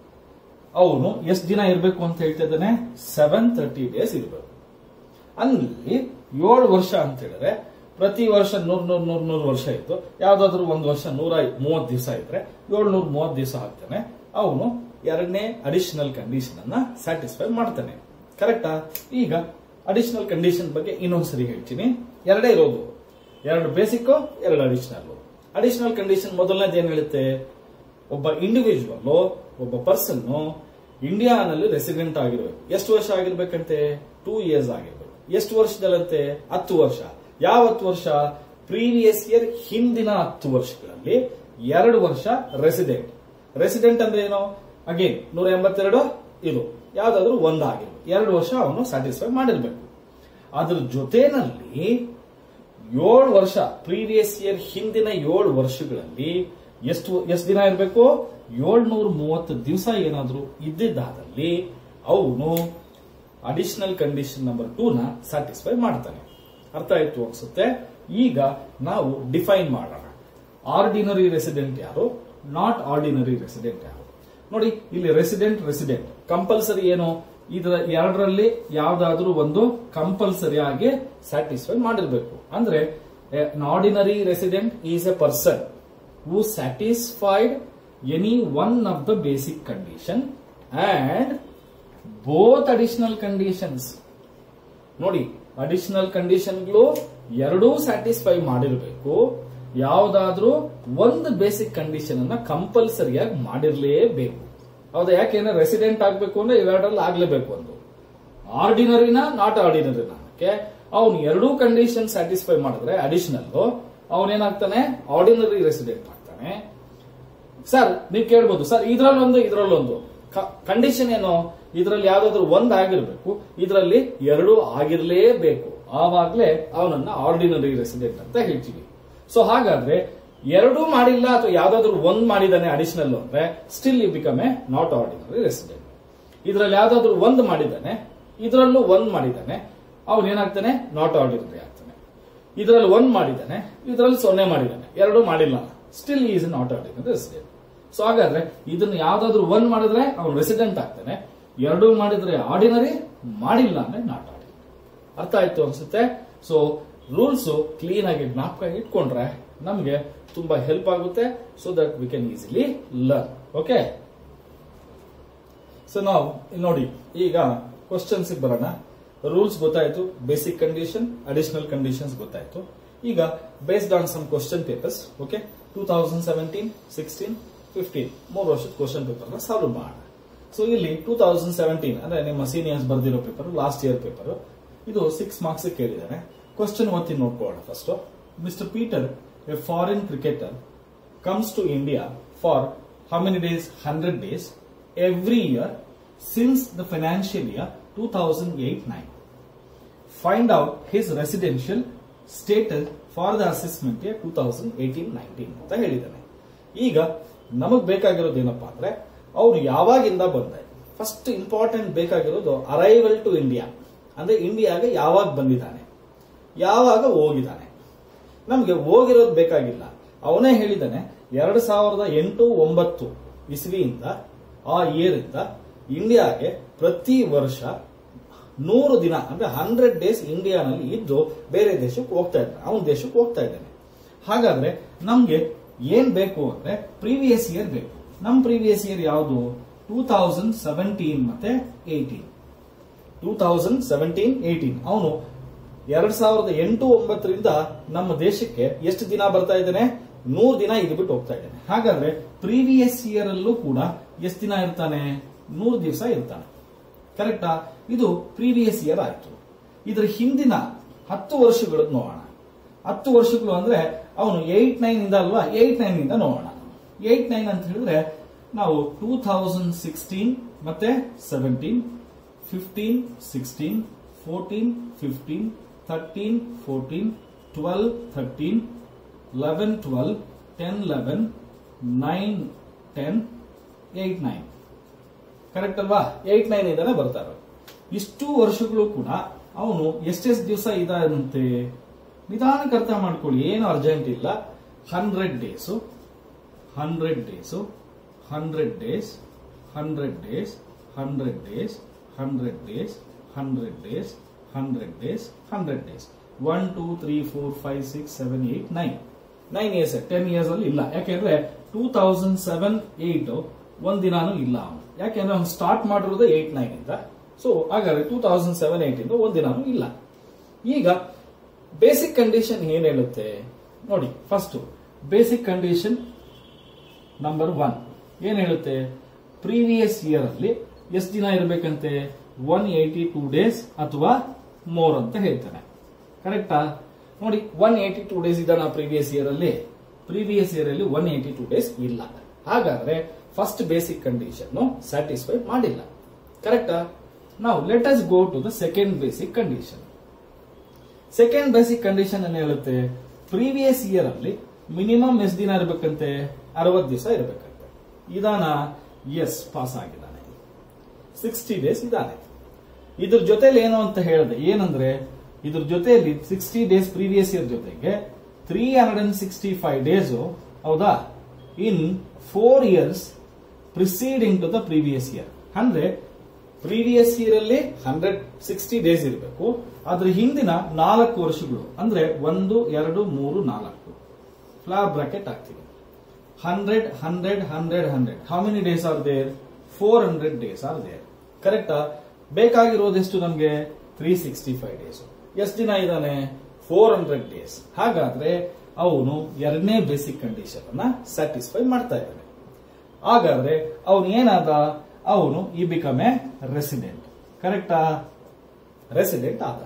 ಅವನು ಎಷ್ಟು ದಿನ ಇರಬೇಕು ಅಂತ ಹೇಳ್ತಾ ಇದ್ದಾನೆ ಸೆವೆನ್ ತರ್ಟಿ ಡೇಸ್ ಇರಬೇಕು ಅಲ್ಲಿ ಏಳು ವರ್ಷ ಅಂತ ಹೇಳಿದ್ರೆ ಪ್ರತಿ ವರ್ಷ ನೂರ್ ನೂರ್ ನೂರ್ ನೂರ್ ವರ್ಷ ಇತ್ತು ಯಾವ್ದಾದ್ರು ಒಂದು ವರ್ಷ ನೂರ ಮೂವತ್ ದಿವಸ ಇದ್ರೆ ಏಳ್ನೂರ್ ಮೂವತ್ ದಿವಸ ಹಾಕ್ತಾನೆ ಅವನು ಎರಡನೇ ಅಡಿಷನಲ್ ಕಂಡೀಷನ್ ಅನ್ನ ಸ್ಯಾಟಿಸ್ಫೈ ಮಾಡ್ತಾನೆ ಕರೆಕ್ಟಾ ಈಗ ಅಡಿಷನಲ್ ಕಂಡೀಷನ್ ಬಗ್ಗೆ ಇನ್ನೊಂದ್ಸರಿ ಹೇಳ್ತೀನಿ ಎರಡೇ ಇರೋದು ಎರಡು ಬೇಸಿಕ್ ಎರಡು ಅಡಿಷನಲ್ ಅಡಿಷನಲ್ ಕಂಡೀಷನ್ ಮೊದಲನೇದು ಏನ್ ಹೇಳುತ್ತೆ ಒಬ್ಬ ಇಂಡಿವಿಜುವಲ್ ಒಬ್ಬ ಪರ್ಸನ್ ಇಂಡಿಯಾನಲ್ಲಿ ರೆಸಿಡೆಂಟ್ ಆಗಿರ್ಬೇಕು ಎಷ್ಟು ವರ್ಷ ಆಗಿರ್ಬೇಕಂತೆ ಟೂ ಇಯರ್ಸ್ ಆಗಿರ್ಬೇಕು ಎಷ್ಟು ವರ್ಷದಲ್ಲಂತೆ ಹತ್ತು ವರ್ಷ ಯಾವ ಹತ್ತು ವರ್ಷ ಪ್ರೀವಿಯಸ್ ಇಯರ್ ಹಿಂದಿನ ಹತ್ತು ವರ್ಷಗಳಲ್ಲಿ ಎರಡು ವರ್ಷ ರೆಸಿಡೆಂಟ್ ರೆಸಿಡೆಂಟ್ ಅಂದ್ರೆ ಏನು ಅಗೇನ್ ನೂರ ಎಂಬತ್ತೆರಡು ಇದು ಯಾವ್ದಾದ್ರು ಒಂದಾಗಿರ್ಬೇಕು ಎರಡು ವರ್ಷ ಅವನು ಸ್ಯಾಟಿಸ್ಫೈ ಮಾಡಿರ್ಬೇಕು ಅದ್ರ ಜೊತೆನಲ್ಲಿ ಏಳು ವರ್ಷ ಪ್ರೀವಿಯಸ್ ಇಯರ್ ಹಿಂದಿನ ಏಳು ವರ್ಷಗಳಲ್ಲಿ ಎಷ್ಟು ಎಷ್ಟು ದಿನ ಇರಬೇಕು ಏಳ್ನೂರ ಮೂವತ್ತು ದಿವಸ ಏನಾದರೂ ಇದ್ದಿದ್ದಾದಲ್ಲಿ ಅವನು ಅಡಿಷನಲ್ ಕಂಡೀಷನ್ ನಂಬರ್ ಟೂ ನ ಸ್ಯಾಟಿಸ್ಫೈ ಮಾಡ್ತಾನೆ ಅರ್ಥ ಆಯ್ತು ಅನ್ಸುತ್ತೆ ಈಗ ನಾವು ಡಿಫೈನ್ ಮಾಡೋಣ ಆರ್ಡಿನರಿ ರೆಸಿಡೆಂಟ್ ಯಾರು ನಾಟ್ ಆರ್ಡಿನರಿ ರೆಸಿಡೆಂಟ್ ಯಾರು ನೋಡಿ ಇಲ್ಲಿ ರೆಸಿಡೆಂಟ್ ರೆಸಿಡೆಂಟ್ ಕಂಪಲ್ಸರಿ ಏನು ಇದರ ಎರಡರಲ್ಲಿ ಯಾವ್ದಾದ್ರೂ ಒಂದು ಕಂಪಲ್ಸರಿ ಆಗಿ ಸ್ಯಾಟಿಸ್ಫೈ ಮಾಡಿರ್ಬೇಕು ಅಂದ್ರೆ ordinary resident is a person who satisfied any one of the basic condition and both additional conditions ನೋಡಿ ಅಡಿಷನಲ್ ಕಂಡೀಷನ್ಗಳು ಎರಡೂ ಸ್ಯಾಟಿಸ್ಫೈ ಮಾಡಿರಬೇಕು ಯಾವುದಾದ್ರೂ ಒಂದು ಬೇಸಿಕ್ ಕಂಡೀಷನ್ ಅನ್ನ ಕಂಪಲ್ಸರಿಯಾಗಿ ಮಾಡಿರ್ಲೇಬೇಕು ಹೌದಾ ಯಾಕೆಂದ್ರೆ ರೆಸಿಡೆಂಟ್ ಆಗ್ಬೇಕು ಅಂದ್ರೆ ಇವೆರಡರಲ್ಲಿ ಆಗ್ಲೇಬೇಕು ಒಂದು ಆರ್ಡಿನರಿನ ನಾಟ್ ಆರ್ಡಿನರಿನ ಅನ್ನಕ್ಕೆ ಅವನು ಎರಡೂ ಕಂಡೀಷನ್ ಸ್ಯಾಟಿಸ್ಫೈ ಮಾಡಿದ್ರೆ ಅಡಿಷನಲ್ ಅವನೇನಾಗ್ತಾನೆ ಆರ್ಡಿನರಿ ರೆಸಿಡೆಂಟ್ ಆಗ್ತಾನೆ ಸರ್ ನೀವು ಕೇಳ್ಬೋದು ಸರ್ ಇದ್ರಲ್ಲೊಂದು ಇದ್ರಲ್ಲೊಂದು ಕಂಡೀಷನ್ ಏನು ಇದರಲ್ಲಿ ಯಾವ್ದಾದ್ರು ಒಂದ್ ಆಗಿರ್ಬೇಕು ಇದರಲ್ಲಿ ಎರಡು ಆಗಿರ್ಲೇಬೇಕು ಆವಾಗ್ಲೇ ಅವನನ್ನ ಆರ್ಡಿನರಿ ರೆಸಿಡೆಂಟ್ ಅಂತ ಹೇಳ್ತೀವಿ ಸೊ ಹಾಗಾದ್ರೆ ಎರಡೂ ಮಾಡಿಲ್ಲ ಅಥವಾ ಯಾವ್ದಾದ್ರು ಒಂದ್ ಮಾಡಿದಾನೆ ಅಡಿಷನಲ್ ಅಂದ್ರೆ still you become a not ordinary resident ಇದರಲ್ಲಿ ಯಾವ್ದಾದ್ರು ಒಂದ್ ಮಾಡಿದ್ದಾನೆ ಇದರಲ್ಲೂ ಒಂದ್ ಮಾಡಿದ್ದಾನೆ ಅವನು ಏನಾಗ್ತಾನೆ ನಾಟ್ ಆರ್ಡಿನರಿ ಆಗ್ತಾನೆ ಇದರಲ್ಲಿ ಒಂದ್ ಮಾಡಿದ್ದಾನೆ ಇದರಲ್ಲಿ ಸೊನ್ನೆ ಮಾಡಿದ್ದಾನೆ ಎರಡು ಮಾಡಿಲ್ಲ still is not ordinary resident so ಹಾಗಾದ್ರೆ ಇದನ್ನ ಯಾವ್ದಾದ್ರು ಒಂದ್ ಮಾಡಿದ್ರೆ ಅವನು ರೆಸಿಡೆಂಟ್ ಆಗ್ತಾನೆ ಎರಡು ಮಾಡಿದ್ರೆ ಆರ್ಡಿನರಿ ಮಾಡಿಲ್ಲ ಅಂದ್ರೆ ನಾಟ್ ಆರ್ಡಿನರಿ ಅರ್ಥ ಆಯ್ತು ಅನ್ಸುತ್ತೆ ಸೊ ರೂಲ್ಸ್ ಕ್ಲೀನ್ ಆಗಿ ಜ್ಞಾಪಕ ಇಟ್ಕೊಂಡ್ರೆ ನಮಗೆ ತುಂಬಾ ಹೆಲ್ಪ್ ಆಗುತ್ತೆ so that we can easily learn okay so ನಾವು ನೋಡಿ ಈಗ ಕ್ವಶನ್ಸ್ ಬರೋಣ ರೂಲ್ಸ್ ಗೊತ್ತಾಯ್ತು ಬೇಸಿಕ್ ಕಂಡೀಷನ್ ಅಡಿಷನಲ್ ಕಂಡೀಷನ್ಸ್ ಗೊತ್ತಾಯ್ತು ಈಗ based on some question papers okay two thousand seventeen sixteen fifteen ಮೂರು ವರ್ಷದ ಕ್ವಶನ್ ಪೇಪರ್ ನ ಸಾಲ್ವ್ ಮಾಡೋಣ ಸೊ ಇಲ್ಲಿ ಟೂ ತೌಸಂಡ್ ಸೆವೆಂಟೀನ್ ಅಂದ್ರೆ ನಿಮ್ಮ ಸೀನಿಯರ್ಸ್ ಬರ್ದಿರೋ ಪೇಪರ್ ಲಾಸ್ಟ್ ಇಯರ್ ಪೇಪರ್ ಇದು ಸಿಕ್ಸ್ ಮಾರ್ಕ್ಸ್ ಕೇಳಿದ್ದಾನೆ ಕ್ವಶನ್ ಓದ್ತಿ ನೋಡ್ಕೊಳ್ಳೋಣ first mister Peter a foreign cricketer comes to India for how many days hundred days every year since the financial year two thousand eight nine find out his residential status for the assessment year two thousand eighteen nineteen ಅಂತ ಹೇಳಿದ್ದಾನೆ ಈಗ ನಮಗ್ ಬೇಕಾಗಿರೋದು ಏನಪ್ಪಾ ಅಂದ್ರೆ ಅವ್ರು ಯಾವಾಗಿಂದ ಬಂದ ಫಸ್ಟ್ ಇಂಪಾರ್ಟೆಂಟ್ ಬೇಕಾಗಿರೋದು ಅರೈವಲ್ ಟು ಇಂಡಿಯಾ ಅಂದ್ರೆ ಇಂಡಿಯಾಗೆ ಯಾವಾಗ ಬಂದಿದ್ದಾನೆ ಯಾವಾಗ ಹೋಗಿದ್ದಾನೆ ನಮ್ಗೆ ಹೋಗಿರೋದು ಬೇಕಾಗಿಲ್ಲ ಅವನೇ ಹೇಳಿದ್ದಾನೆ ಎರಡ್ ಸಾವಿರದ ಎಂಟು ಒಂಬತ್ತು ಇಸ್ವಿಯಿಂದ ಆ ಇಯರ್ ಇಂದ ಇಂಡಿಯಾಗೆ ಪ್ರತಿ ವರ್ಷ ನೂರು ದಿನ ಅಂದ್ರೆ ಹಂಡ್ರೆಡ್ ಡೇಸ್ ಇಂಡಿಯಾನಲ್ಲಿ ಇದ್ದು ಬೇರೆ ದೇಶಕ್ಕೆ ಹೋಗ್ತಾ ಇದ್ದಾನೆ ಅವನ ದೇಶಕ್ಕೆ ಹೋಗ್ತಾ ಇದ್ದಾನೆ ಹಾಗಾದ್ರೆ ನಮ್ಗೆ ಏನ್ ಬೇಕು ಅಂದ್ರೆ ಪ್ರೀವಿಯಸ್ ಇಯರ್ ಬೇಕು ನಮ್ ಪ್ರೀವಿಯಸ್ ಇಯರ್ ಯಾವುದು ಟೂ ತೌಸಂಡ್ ಸೆವೆಂಟೀನ್ ಮತ್ತೆ eighteen two thousand seventeen eighteen ಅವನು ಎರಡ್ ಸಾವಿರದ ಎಂಟು ಒಂಬತ್ತರಿಂದ ನಮ್ಮ ದೇಶಕ್ಕೆ ಎಷ್ಟು ದಿನ ಬರ್ತಾ ಇದ್ದಾನೆ ನೂರು ದಿನ ಇದ್ಬಿಟ್ಟು ಹೋಗ್ತಾ ಇದ್ದಾನೆ ಹಾಗಾದ್ರೆ ಪ್ರೀವಿಯಸ್ ಇಯರ್ ಅಲ್ಲೂ ಕೂಡ ಎಷ್ಟು ದಿನ ಇರ್ತಾನೆ ನೂರು ದಿವಸ ಇರ್ತಾನೆ ಕರೆಕ್ಟಾ ಇದು ಪ್ರೀವಿಯಸ್ ಇಯರ್ ಆಯ್ತು ಇದರ ಹಿಂದಿನ ಹತ್ತು ವರ್ಷಗಳು ನೋಡೋಣ ಹತ್ತು ವರ್ಷಗಳು ಅಂದ್ರೆ ಅವನು ಏಟ್ ನೈನ್ ಇಂದ ಅಲ್ವಾ ಏಟ್ ನೈನ್ ಇಂದ ನೋಡೋಣ ಏಟ್ ನೈನ್ ಅಂತ ಹೇಳಿದ್ರೆ ನಾವು ಟೂ ಥೌಸಂಡ್ ಸಿಕ್ಸ್ಟೀನ್ ಮತ್ತೆ seventeen fifteen sixteen fourteen fifteen thirteen fourteen twelve thirteen eleven twelve ten eleven nine ten eight nine correct ಅಲ್ವಾ ಏಟ್ ನೈನ್ ಇಂದಾನೆ ಬರ್ತಾರೆ ಇಷ್ಟು ವರ್ಷಗಳು ಕೂಡ ಅವನು ಎಷ್ಟೆಷ್ಟು ದಿವಸ ಇದಂತೆ ನಿಧಾನಕ್ಕೆ ಅರ್ಥ ಮಾಡ್ಕೊಳ್ಳಿ ಏನು ಅರ್ಜೆಂಟ್ ಇಲ್ಲ hundred days hundred days hundred days hundred days hundred days hundred days hundred days hundred days hundred days one two three four five six seven eight nine nine years ten years ಅಲ್ಲಿ ಇಲ್ಲ ಯಾಕೆಂದ್ರೆ two thousand seven eight ಒಂದ್ ದಿನಾನು ಇಲ್ಲ ಅವನು ಯಾಕೆಂದ್ರೆ ಅವ್ನು start ಮಾಡಿರೋದು ಏಟ್ ನೈನ್ ಇಂದ ಸೊ ಹಾಗಾದ್ರೆ ಟೂ ತೌಸಂಡ್ ಸೆವೆನ್ ಏಟ್ ಇಂದ ಒಂದ್ ದಿನಾನು ಇಲ್ಲ ಈಗ ಬೇಸಿಕ್ ಕಂಡೀಷನ್ ಏನ್ ಹೇಳುತ್ತೆ ನೋಡಿ first basic condition number one ಏನ್ ಹೇಳುತ್ತೆ ಪ್ರೀವಿಯಸ್ ಇಯರ್ ಅಲ್ಲಿ ಎಷ್ಟು ದಿನ ಇರಬೇಕಂತೆ ಒನ್ ಏಯ್ಟಿ ಟೂ ಡೇಸ್ ಅಥವಾ ಮೋರ್ ಅಂತ ಹೇಳ್ತಾನೆ ಕರೆಕ್ಟಾ ನೋಡಿ ಒನ್ ಏಯ್ಟಿ ಟೂ ಡೇಸ್ ಇದ್ದಾನ ಪ್ರೀವಿಯಸ್ ಇಯರ್ ಅಲ್ಲಿ ಪ್ರೀವಿಯಸ್ ಇಯರ್ ಅಲ್ಲಿ ಒನ್ ಏಯ್ಟಿ ಟೂ ಡೇಸ್ ಇಲ್ಲ ಹಾಗಾದ್ರೆ ಫಸ್ಟ್ ಬೇಸಿಕ್ ಕಂಡೀಷನ್ ಸ್ಯಾಟಿಸ್ಫೈ ಮಾಡಿಲ್ಲ ಕರೆಕ್ಟಾ ನಾವು let us go to the second basic condition second basic condition ಏನ್ ಹೇಳುತ್ತೆ ಪ್ರೀವಿಯಸ್ ಇಯರ್ ಅಲ್ಲಿ ಮಿನಿಮಮ್ ಎಷ್ಟು ದಿನ ಇರಬೇಕಂತೆ ಅರವತ್ತು ದಿವಸ ಇರಬೇಕಂತೆ ಇದಾನ ಎಸ್ ಪಾಸ್ ಆಗಿದ್ದಾನೆ ಸಿಕ್ಸ್ಟಿ ಡೇಸ್ ಇದ್ದಾನೆ ಇದ್ರ ಜೊತೆಲಿ ಏನು ಅಂತ ಹೇಳಿದೆ ಏನಂದ್ರೆ ಇದ್ರ ಜೊತೆಯಲ್ಲಿ ಸಿಕ್ಸ್ಟಿ ಡೇಸ್ ಪ್ರೀವಿಯಸ್ ಇಯರ್ ಜೊತೆಗೆ three hundred and sixty five days ಹೌದಾ in four years preceding to the previous year ಅಂದ್ರೆ ಪ್ರೀವಿಯಸ್ ಇಯರ್ ಅಲ್ಲಿ ಹಂಡ್ರೆಡ್ ಸಿಕ್ಸ್ಟಿ ಡೇಸ್ ಇರಬೇಕು ಅದ್ರ ಹಿಂದಿನ ನಾಲ್ಕು ವರ್ಷಗಳು ಅಂದ್ರೆ ಒಂದು ಎರಡು ಮೂರು ನಾಲ್ಕು ಫ್ಲಾರ್ ಬ್ರಾಕೆಟ್ ಹಾಕ್ತೀವಿ hundred hundred hundred hundred how many days are there four hundred days are there ಕರೆಕ್ಟಾ ಬೇಕಾಗಿರೋದೆಷ್ಟು ನಮ್ಗೆ ತ್ರೀ ಸಿಕ್ಸ್ಟಿ ಫೈವ್ ಡೇಸ್ ಎಷ್ಟು ದಿನ ಇದ್ದಾನೆ ಫೋರ್ ಹಂಡ್ರೆಡ್ ಡೇಸ್ ಹಾಗಾದ್ರೆ ಅವನು ಎರಡನೇ ಬೇಸಿಕ್ ಕಂಡೀಷನ್ ಅನ್ನ ಸ್ಯಾಟಿಸ್ಫೈ ಮಾಡ್ತಾ ಇದ್ದಾನೆ ಹಾಗಾದ್ರೆ ಅವನು ಏನಾದ ಅವನು ಈ ಬಿಕಮ್ ಎ ರೆಸಿಡೆಂಟ್ ಕರೆಕ್ಟಾ ರೆಸಿಡೆಂಟ್ ಆದ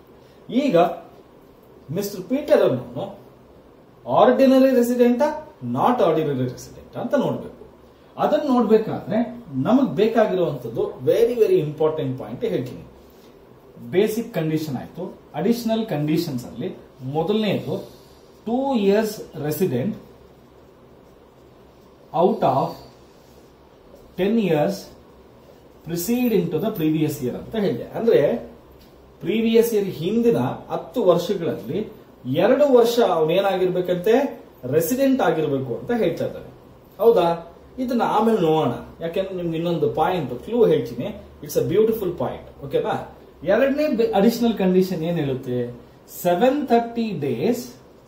ಈಗ ಮಿಸ್ಟರ್ ಪೀಟರ್ ಅನ್ನು ಆರ್ಡಿನರಿ ರೆಸಿಡೆಂಟಾ ನಾಟ್ ಆರ್ಡಿನರಿ ರೆಸಿಡೆಂಟ್ ಅಂತ ನೋಡ್ಬೇಕು ಅದನ್ನ ನೋಡ್ಬೇಕಾದ್ರೆ ನಮಗ್ ಬೇಕಾಗಿರುವಂತದ್ದು ವೆರಿ ವೆರಿ ಇಂಪಾರ್ಟೆಂಟ್ ಪಾಯಿಂಟ್ ಹೇಳ್ತೀನಿ ಬೇಸಿಕ್ ಕಂಡೀಷನ್ ಆಯ್ತು ಅಡಿಷನಲ್ ಕಂಡೀಷನ್ಸ್ ಅಲ್ಲಿ ಮೊದಲನೇದು two years resident out of ten years preceding to the previous year ಅಂತ ಹೇಳಿದೆ ಅಂದ್ರೆ ಪ್ರೀವಿಯಸ್ ಇಯರ್ ಹಿಂದಿನ ಹತ್ತು ವರ್ಷಗಳಲ್ಲಿ ಎರಡು ವರ್ಷ ಅವನೇನಾಗಿರ್ಬೇಕಂತೆ ರೆಸಿಡೆಂಟ್ ಆಗಿರ್ಬೇಕು ಅಂತ ಹೇಳ್ತಾ ಇದ್ದಾನೆ ಹೌದಾ ಇದನ್ನ ಆಮೇಲೆ ನೋಡೋಣ ಯಾಕೆಂದ್ರೆ ನಿಮ್ಗೆ ಇನ್ನೊಂದು ಪಾಯಿಂಟ್ ಕ್ಲೂ ಹೇಳ್ತೀನಿ ಇಟ್ಸ್ ಅ ಬ್ಯೂಟಿಫುಲ್ ಪಾಯಿಂಟ್ ಓಕೆನಾ ಎರಡನೇ ಅಡಿಷನಲ್ ಕಂಡೀಷನ್ ಏನ್ ಹೇಳುತ್ತೆ seven thirty days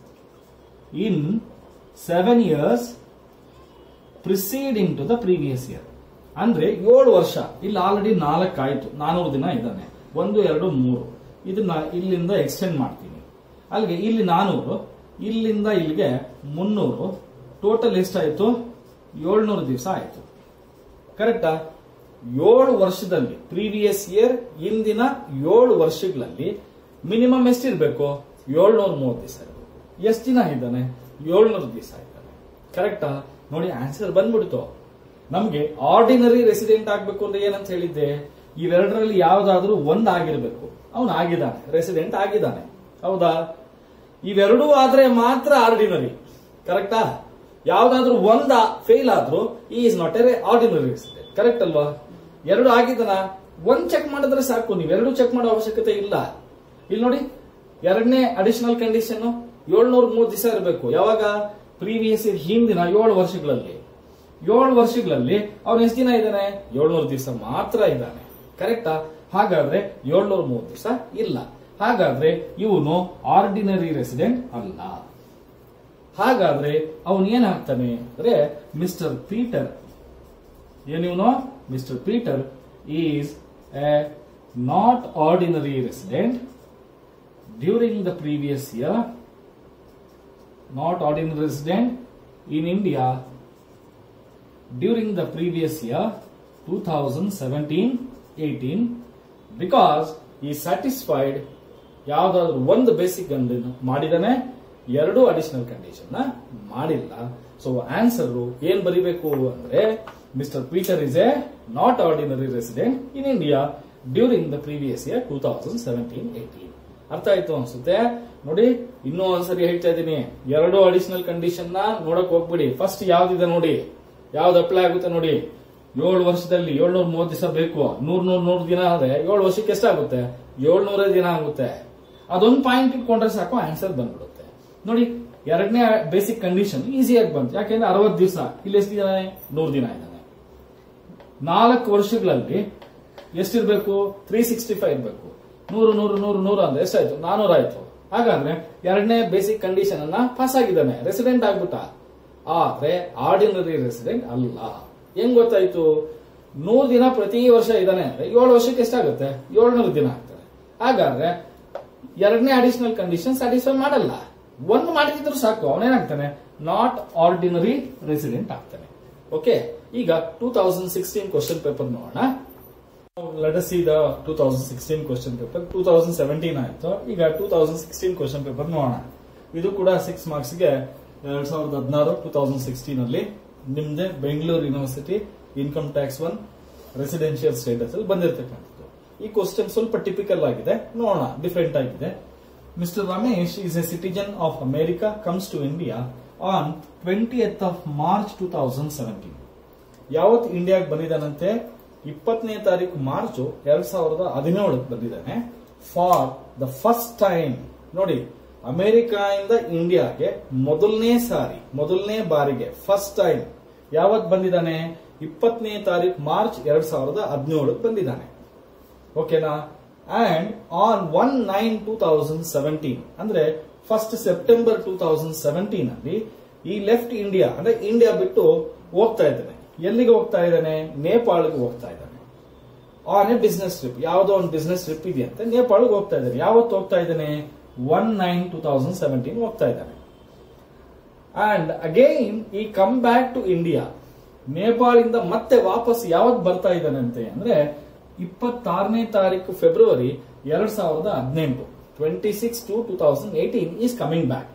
in seven years preceding to the previous year ಅಂದ್ರೆ ಏಳು ವರ್ಷ ಇಲ್ಲಿ ಆಲ್ರೆಡಿ ನಾಲ್ಕು ಆಯ್ತು ನಾನೂರು ದಿನ ಇದ್ದಾನೆ ಒಂದು ಎರಡು ಮೂರು ಇದನ್ನ ಇಲ್ಲಿಂದ ಎಕ್ಸ್ಟೆಂಡ್ ಮಾಡ್ತೀನಿ ಅಲ್ಲಿಗೆ ಇಲ್ಲಿ ನಾನೂರು ಇಲ್ಲಿಂದ ಇಲ್ಲಿಗೆ ಮುನ್ನೂರು ಟೋಟಲ್ ಎಷ್ಟಾಯ್ತು ಏಳ್ನೂರು ದಿವಸ ಆಯ್ತು ಕರೆಕ್ಟಾ ಏಳು ವರ್ಷದಲ್ಲಿ ಪ್ರೀವಿಯಸ್ ಇಯರ್ ಇಂದಿನ ಏಳು ವರ್ಷಗಳಲ್ಲಿ ಮಿನಿಮಮ್ ಎಷ್ಟಿರ್ಬೇಕು ಏಳ್ನೂರ ಮೂವತ್ತು ದಿವಸ ಇರಬೇಕು ಎಷ್ಟು ದಿನ ಇದ್ದಾನೆ ಏಳ್ನೂರು ದಿವಸ ಇದ್ದಾನೆ ಕರೆಕ್ಟಾ ನೋಡಿ ಆನ್ಸರ್ ಬಂದ್ಬಿಡ್ತು ನಮ್ಗೆ ಆರ್ಡಿನರಿ ರೆಸಿಡೆಂಟ್ ಆಗ್ಬೇಕು ಅಂದ್ರೆ ಏನಂತ ಹೇಳಿದ್ದೆ ಇವೆರಡರಲ್ಲಿ ಯಾವ್ದಾದ್ರೂ ಒಂದ್ ಆಗಿರ್ಬೇಕು ಅವನು ಆಗಿದ್ದಾನೆ ರೆಸಿಡೆಂಟ್ ಆಗಿದ್ದಾನೆ ಹೌದಾ ಇವೆರಡೂ ಆದ್ರೆ ಮಾತ್ರ ಆರ್ಡಿನರಿ ಕರೆಕ್ಟಾ ಯಾವ್ದಾದ್ರೂ ಒಂದ ಫೇಲ್ ಆದ್ರೂ he is not a ordinary resident correct ಅಲ್ವಾ ಎರಡು ಆಗಿದನ ಒಂದ್ ಚೆಕ್ ಮಾಡಿದ್ರೆ ಸಾಕು ನೀವೆರಡು ಚೆಕ್ ಮಾಡೋ ಅವಶ್ಯಕತೆ ಇಲ್ಲ ಇಲ್ಲಿ ನೋಡಿ ಎರಡನೇ ಅಡಿಷನಲ್ ಕಂಡೀಷನ್ ಏಳ್ನೂರ ಮೂರು ದಿವಸ ಇರಬೇಕು ಯಾವಾಗ ಪ್ರೀವಿಯಸ್ ಇಯರ್ ಹಿಂದಿನ ಏಳು ವರ್ಷಗಳಲ್ಲಿ ಏಳು ವರ್ಷಗಳಲ್ಲಿ ಅವನು ಎಷ್ಟು ದಿನ ಇದ್ದಾನೆ ಏಳ್ನೂರು ದಿವಸ ಮಾತ್ರ ಇದ್ದಾನೆ ಕರೆಕ್ಟಾ ಹಾಗಾದ್ರೆ ಏಳ್ನೂರ ಮೂವತ್ತು ದಿವಸ ಇಲ್ಲ ಹಾಗಾದ್ರೆ ಇವನು ಆರ್ಡಿನರಿ ರೆಸಿಡೆಂಟ್ ಅಲ್ಲ ಹಾಗಾದ್ರೆ ಅವನು ಏನಾಗ್ತಾನೆ ಅಂದ್ರೆ ಮಿಸ್ಟರ್ ಪೀಟರ್ ಏನಿವನು mister Peter is a not ordinary resident during the previous year not ordinary resident in India during the previous year 2017-18 because he satisfied ಯಾವ್ದಾದ್ರು ಒಂದು ಬೇಸಿಕ್ ಮಾಡಿದಾನೆ ಎರಡು ಅಡಿಷನಲ್ ಕಂಡೀಷನ್ ಮಾಡಿಲ್ಲ ಸೊ ಆನ್ಸರ್ ಏನ್ ಬರಿಬೇಕು ಅಂದ್ರೆ mister Peter is a not ordinary resident in India during the previous year two thousand seventeen eighteen ಅರ್ಥ ಆಯ್ತು ಅನ್ಸುತ್ತೆ ನೋಡಿ ಇನ್ನೂ ಒಂದ್ಸರಿ ಹೇಳ್ತಾ ಇದ್ದೀನಿ ಎರಡು ಅಡಿಷನಲ್ ಕಂಡೀಷನ್ ನ ನೋಡಕ್ ಹೋಗ್ಬಿಡಿ ಫಸ್ಟ್ ಯಾವ್ದಿದೆ ನೋಡಿ ಯಾವ್ದು ಅಪ್ಲೈ ಆಗುತ್ತೆ ನೋಡಿ ಏಳು ವರ್ಷದಲ್ಲಿ ಏಳ್ನೂರ ಮೂವತ್ತು ದಿವಸ ಬೇಕು ನೂರ್ ನೂರ್ ನೂರ್ ದಿನ ಆದ್ರೆ ಏಳು ವರ್ಷಕ್ಕೆ ಎಷ್ಟಾಗುತ್ತೆ ಏಳ್ನೂರ ದಿನ ಆಗುತ್ತೆ ಅದೊಂದು ಪಾಯಿಂಟ್ ಇಟ್ಕೊಂಡ್ರೆ ಸಾಕು ಆನ್ಸರ್ ಬಂದ್ಬಿಡುತ್ತೆ ನೋಡಿ ಎರಡನೇ ಬೇಸಿಕ್ ಕಂಡೀಷನ್ ಈಸಿಯಾಗಿ ಬಂತು ಯಾಕೆಂದ್ರೆ ಅರವತ್ತು ದಿವಸ ಇಲ್ಲಿ ಎಷ್ಟು ದಿನ ನೂರು ದಿನ ಇದ್ದಾನೆ ನಾಲ್ಕು ವರ್ಷಗಳಲ್ಲಿ ಎಷ್ಟಿರ್ಬೇಕು ತ್ರೀ ಸಿಕ್ಸ್ಟಿ ಫೈವ್ ಇರಬೇಕು ನೂರು ನೂರು ನೂರು ನೂರು ಅಂದ್ರೆ ಎಷ್ಟಾಯ್ತು ನಾನೂರ ಆಯ್ತು ಹಾಗಾದ್ರೆ ಎರಡನೇ ಬೇಸಿಕ್ ಕಂಡೀಷನ್ ಅನ್ನ ಪಾಸ್ ಆಗಿದ್ದಾನೆ ರೆಸಿಡೆಂಟ್ ಆಗ್ಬಿಟ್ಟ ಆದ್ರೆ ಆರ್ಡಿನರಿ ರೆಸಿಡೆಂಟ್ ಅಲ್ಲ ಹೆಂಗ್ ಗೊತ್ತಾಯ್ತು ನೂರು ದಿನ ಪ್ರತಿ ವರ್ಷ ಇದ್ದಾನೆ ಅಂದ್ರೆ ಏಳು ವರ್ಷಕ್ಕೆ ಎಷ್ಟಾಗುತ್ತೆ ಏಳ್ನೂರು ದಿನ ಆಗ್ತದೆ ಹಾಗಾದ್ರೆ ಎರಡನೇ ಅಡಿಷನಲ್ ಕಂಡೀಷನ್ ಸ್ಯಾಟಿಸ್ಫೈ ಮಾಡಲ್ಲ ಒಂದು ಮಾಡಿದ್ರು ಸಾಕು ಅವನೇನಾಗ್ತಾನೆ ನಾಟ್ ಆರ್ಡಿನರಿ ರೆಸಿಡೆಂಟ್ ಆಗ್ತಾನೆ ಓಕೆ ಈಗ two thousand sixteen question paper ನೋಡೋಣ let see the two thousand sixteen question paper two thousand seventeen ಆಯ್ತು ಈಗ two thousand sixteen question paper ನೋಡೋಣ ಇದು ಕೂಡ ಸಿಕ್ಸ್ ಮಾರ್ಕ್ಸ್ ಗೆ ಎರಡ್ ಸಾವಿರದ ಹದಿನಾರು ಟೂ ತೌಸಂಡ್ ಸಿಕ್ಸ್ಟೀನ್ ಅಲ್ಲಿ ನಿಮ್ದೆ Bengaluru university income tax one residential status ಅಲ್ಲಿ ಬಂದಿರತಕ್ಕಂಥದ್ದು ಈ ಕ್ವಶನ್ ಸ್ವಲ್ಪ ಟಿಪಿಕಲ್ ಆಗಿದೆ ನೋಡೋಣ ಡಿಫ್ರೆಂಟ್ ಆಗಿದೆ mister Ramesh is a citizen of America comes to India on twentieth of March two thousand seventeen ಯಾವತ್ತು ಇಂಡಿಯಾಗೆ ಬಂದಿದ್ದಾನಂತೆ ಇಪ್ಪತ್ತನೇ ತಾರೀಕು ಮಾರ್ಚ್ ಎರಡ್ ಸಾವಿರದ ಹದಿನೇಳಕ್ಕೆ ಬಂದಿದ್ದಾನೆ ಫಾರ್ ದ ಫಸ್ಟ್ ಟೈಮ್ ನೋಡಿ ಅಮೆರಿಕಾಯಿಂದ ಇಂಡಿಯಾಗೆ ಮೊದಲನೇ ಸಾರಿ ಮೊದಲನೇ ಬಾರಿಗೆ ಫಸ್ಟ್ ಟೈಮ್ ಯಾವತ್ ಬಂದಿದ್ದಾನೆ ಇಪ್ಪತ್ತನೇ ತಾರೀಕು ಮಾರ್ಚ್ ಎರಡ್ ಸಾವಿರದ ಹದಿನೇಳಕ್ಕೆ ಬಂದಿದ್ದಾನೆ ಓಕೆನಾ and on one nine two thousand seventeen ಅಂದ್ರೆ first September two thousand seventeen ಅಲ್ಲಿ ಈ ಲೆಫ್ಟ್ ಇಂಡಿಯಾ ಅಂದ್ರೆ ಇಂಡಿಯಾ ಬಿಟ್ಟು ಹೋಗ್ತಾ ಇದ್ದಾನೆ ಎಲ್ಲಿಗೆ ಹೋಗ್ತಾ ಇದ್ದಾನೆ ನೇಪಾಳ್ಗೆ ಹೋಗ್ತಾ ಇದ್ದಾನೆ ಆನ್ ಎ ಬಿಸ್ನೆಸ್ ಟ್ರಿಪ್ ಯಾವುದೋ ಒಂದು ಬಿಸ್ನೆಸ್ ಟ್ರಿಪ್ ಇದೆಯಂತೆ ನೇಪಾಳ್ಗೆ ಹೋಗ್ತಾ ಇದ್ದಾನೆ ಯಾವತ್ತು ಹೋಗ್ತಾ ಇದ್ದಾನೆ one nine two thousand seventeen ಹೋಗ್ತಾ ಇದ್ದಾನೆ and again he come back to India ನೇಪಾಳಿಂದ ಮತ್ತೆ ವಾಪಸ್ ಯಾವತ್ ಬರ್ತಾ ಇದ್ದಾನಂತೆ ಅಂದ್ರೆ ಇಪ್ಪತ್ತಾರನೇ ತಾರೀಕು ಫೆಬ್ರವರಿ ಎರಡ್ ಸಾವಿರದ ಹದಿನೆಂಟು twenty six two two thousand eighteen is coming back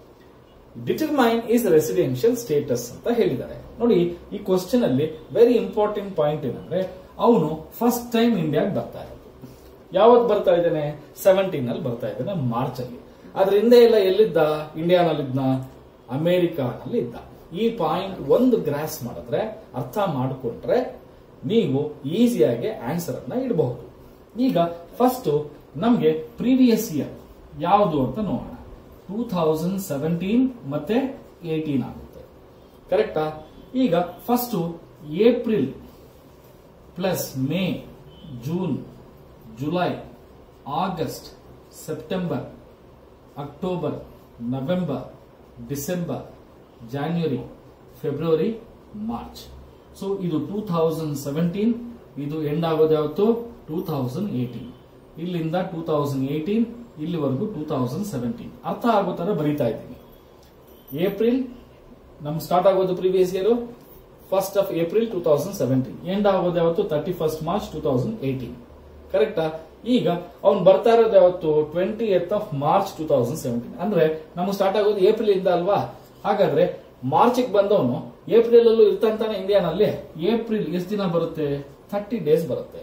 determine his residential status ಅಂತ ಹೇಳಿದ್ದಾರೆ ನೋಡಿ ಈ ಕ್ವಶನ್ ಅಲ್ಲಿ ವೆರಿ ಇಂಪಾರ್ಟೆಂಟ್ ಪಾಯಿಂಟ್ ಏನಂದ್ರೆ ಅವನು ಫಸ್ಟ್ ಟೈಮ್ ಇಂಡಿಯಾಗೆ ಬರ್ತಾ ಇರೋದು ಯಾವತ್ ಬರ್ತಾ ಇದ್ದಾನೆ ಸೆವೆಂಟೀನ್ ಅಲ್ಲಿ ಬರ್ತಾ ಇದ್ದಾನೆ ಮಾರ್ಚ್ ಅಲ್ಲಿ ಅದ್ರ ಹಿಂದೆ ಎಲ್ಲ ಎಲ್ಲಿದ್ದ ಇಂಡಿಯಾನಲ್ಲಿದ್ದ ಅಮೆರಿಕಾನಲ್ಲಿ ಇದ್ದ ಈ ಪಾಯಿಂಟ್ ಒಂದು ಗ್ರಾಸ್ ಮಾಡಿದ್ರೆ ಅರ್ಥ ಮಾಡಿಕೊಂಡ್ರೆ ನೀವು ಈಸಿಯಾಗಿ ಆನ್ಸರ್ ಅನ್ನ ಇಡಬಹುದು ಈಗ ಫಸ್ಟ್ ನಮ್ಗೆ ಪ್ರೀವಿಯಸ್ ಇಯರ್ ಯಾವುದು ಅಂತ ನೋಡೋಣ ಟೂ ಥೌಸಂಡ್ ಸೆವೆಂಟೀನ್ ಮತ್ತೆ ಏಟೀನ್ ಆಗುತ್ತೆ ಕರೆಕ್ಟಾ ಈಗ first April plus May June July August September October November December January February March so ಇದು ಟೂ ಥೌಸಂಡ್ ಸೆವೆಂಟೀನ್ ಇದು ಎಂಡ್ ಆಗೋದು ಯಾವತ್ತು ಟೂ ಥೌಸಂಡ್ ಏಟೀನ್ ಇಲ್ಲಿಂದ ಟೂ ತೌಸಂಡ್ ಏಟೀನ್ ಇಲ್ಲಿವರೆಗೂ ಟೂ ತೌಸಂಡ್ ಸೆವೆಂಟೀನ್ ಅರ್ಥ ಆಗೋ ತರ ಬರೀತಾ ಇದ್ದೀನಿ ಏಪ್ರಿಲ್ ನಮ್ ಸ್ಟಾರ್ಟ್ ಆಗೋದು previous year first of April two thousand seventeen end ಆಗೋದು ಯಾವತ್ತು thirty first March two thousand eighteen ಕರೆಕ್ಟಾ ಈಗ ಅವ್ನು ಬರ್ತಾ ಇರೋದು ಯಾವತ್ತು twenty eighth of March two thousand seventeen ಅಂದ್ರೆ ನಮ್ಗೆ ಸ್ಟಾರ್ಟ್ ಆಗೋದು ಏಪ್ರಿಲ್ ಇಂದ ಅಲ್ವಾ ಹಾಗಾದ್ರೆ ಮಾರ್ಚ್ ಬಂದವನು ಏಪ್ರಿಲ್ ಅಲ್ಲೂ ಇರ್ತಾನೆ ಇಂಡಿಯಾನಲ್ಲಿ ಏಪ್ರಿಲ್ ಎಷ್ಟು ದಿನ ಬರುತ್ತೆ ಥರ್ಟಿ ಡೇಸ್ ಬರುತ್ತೆ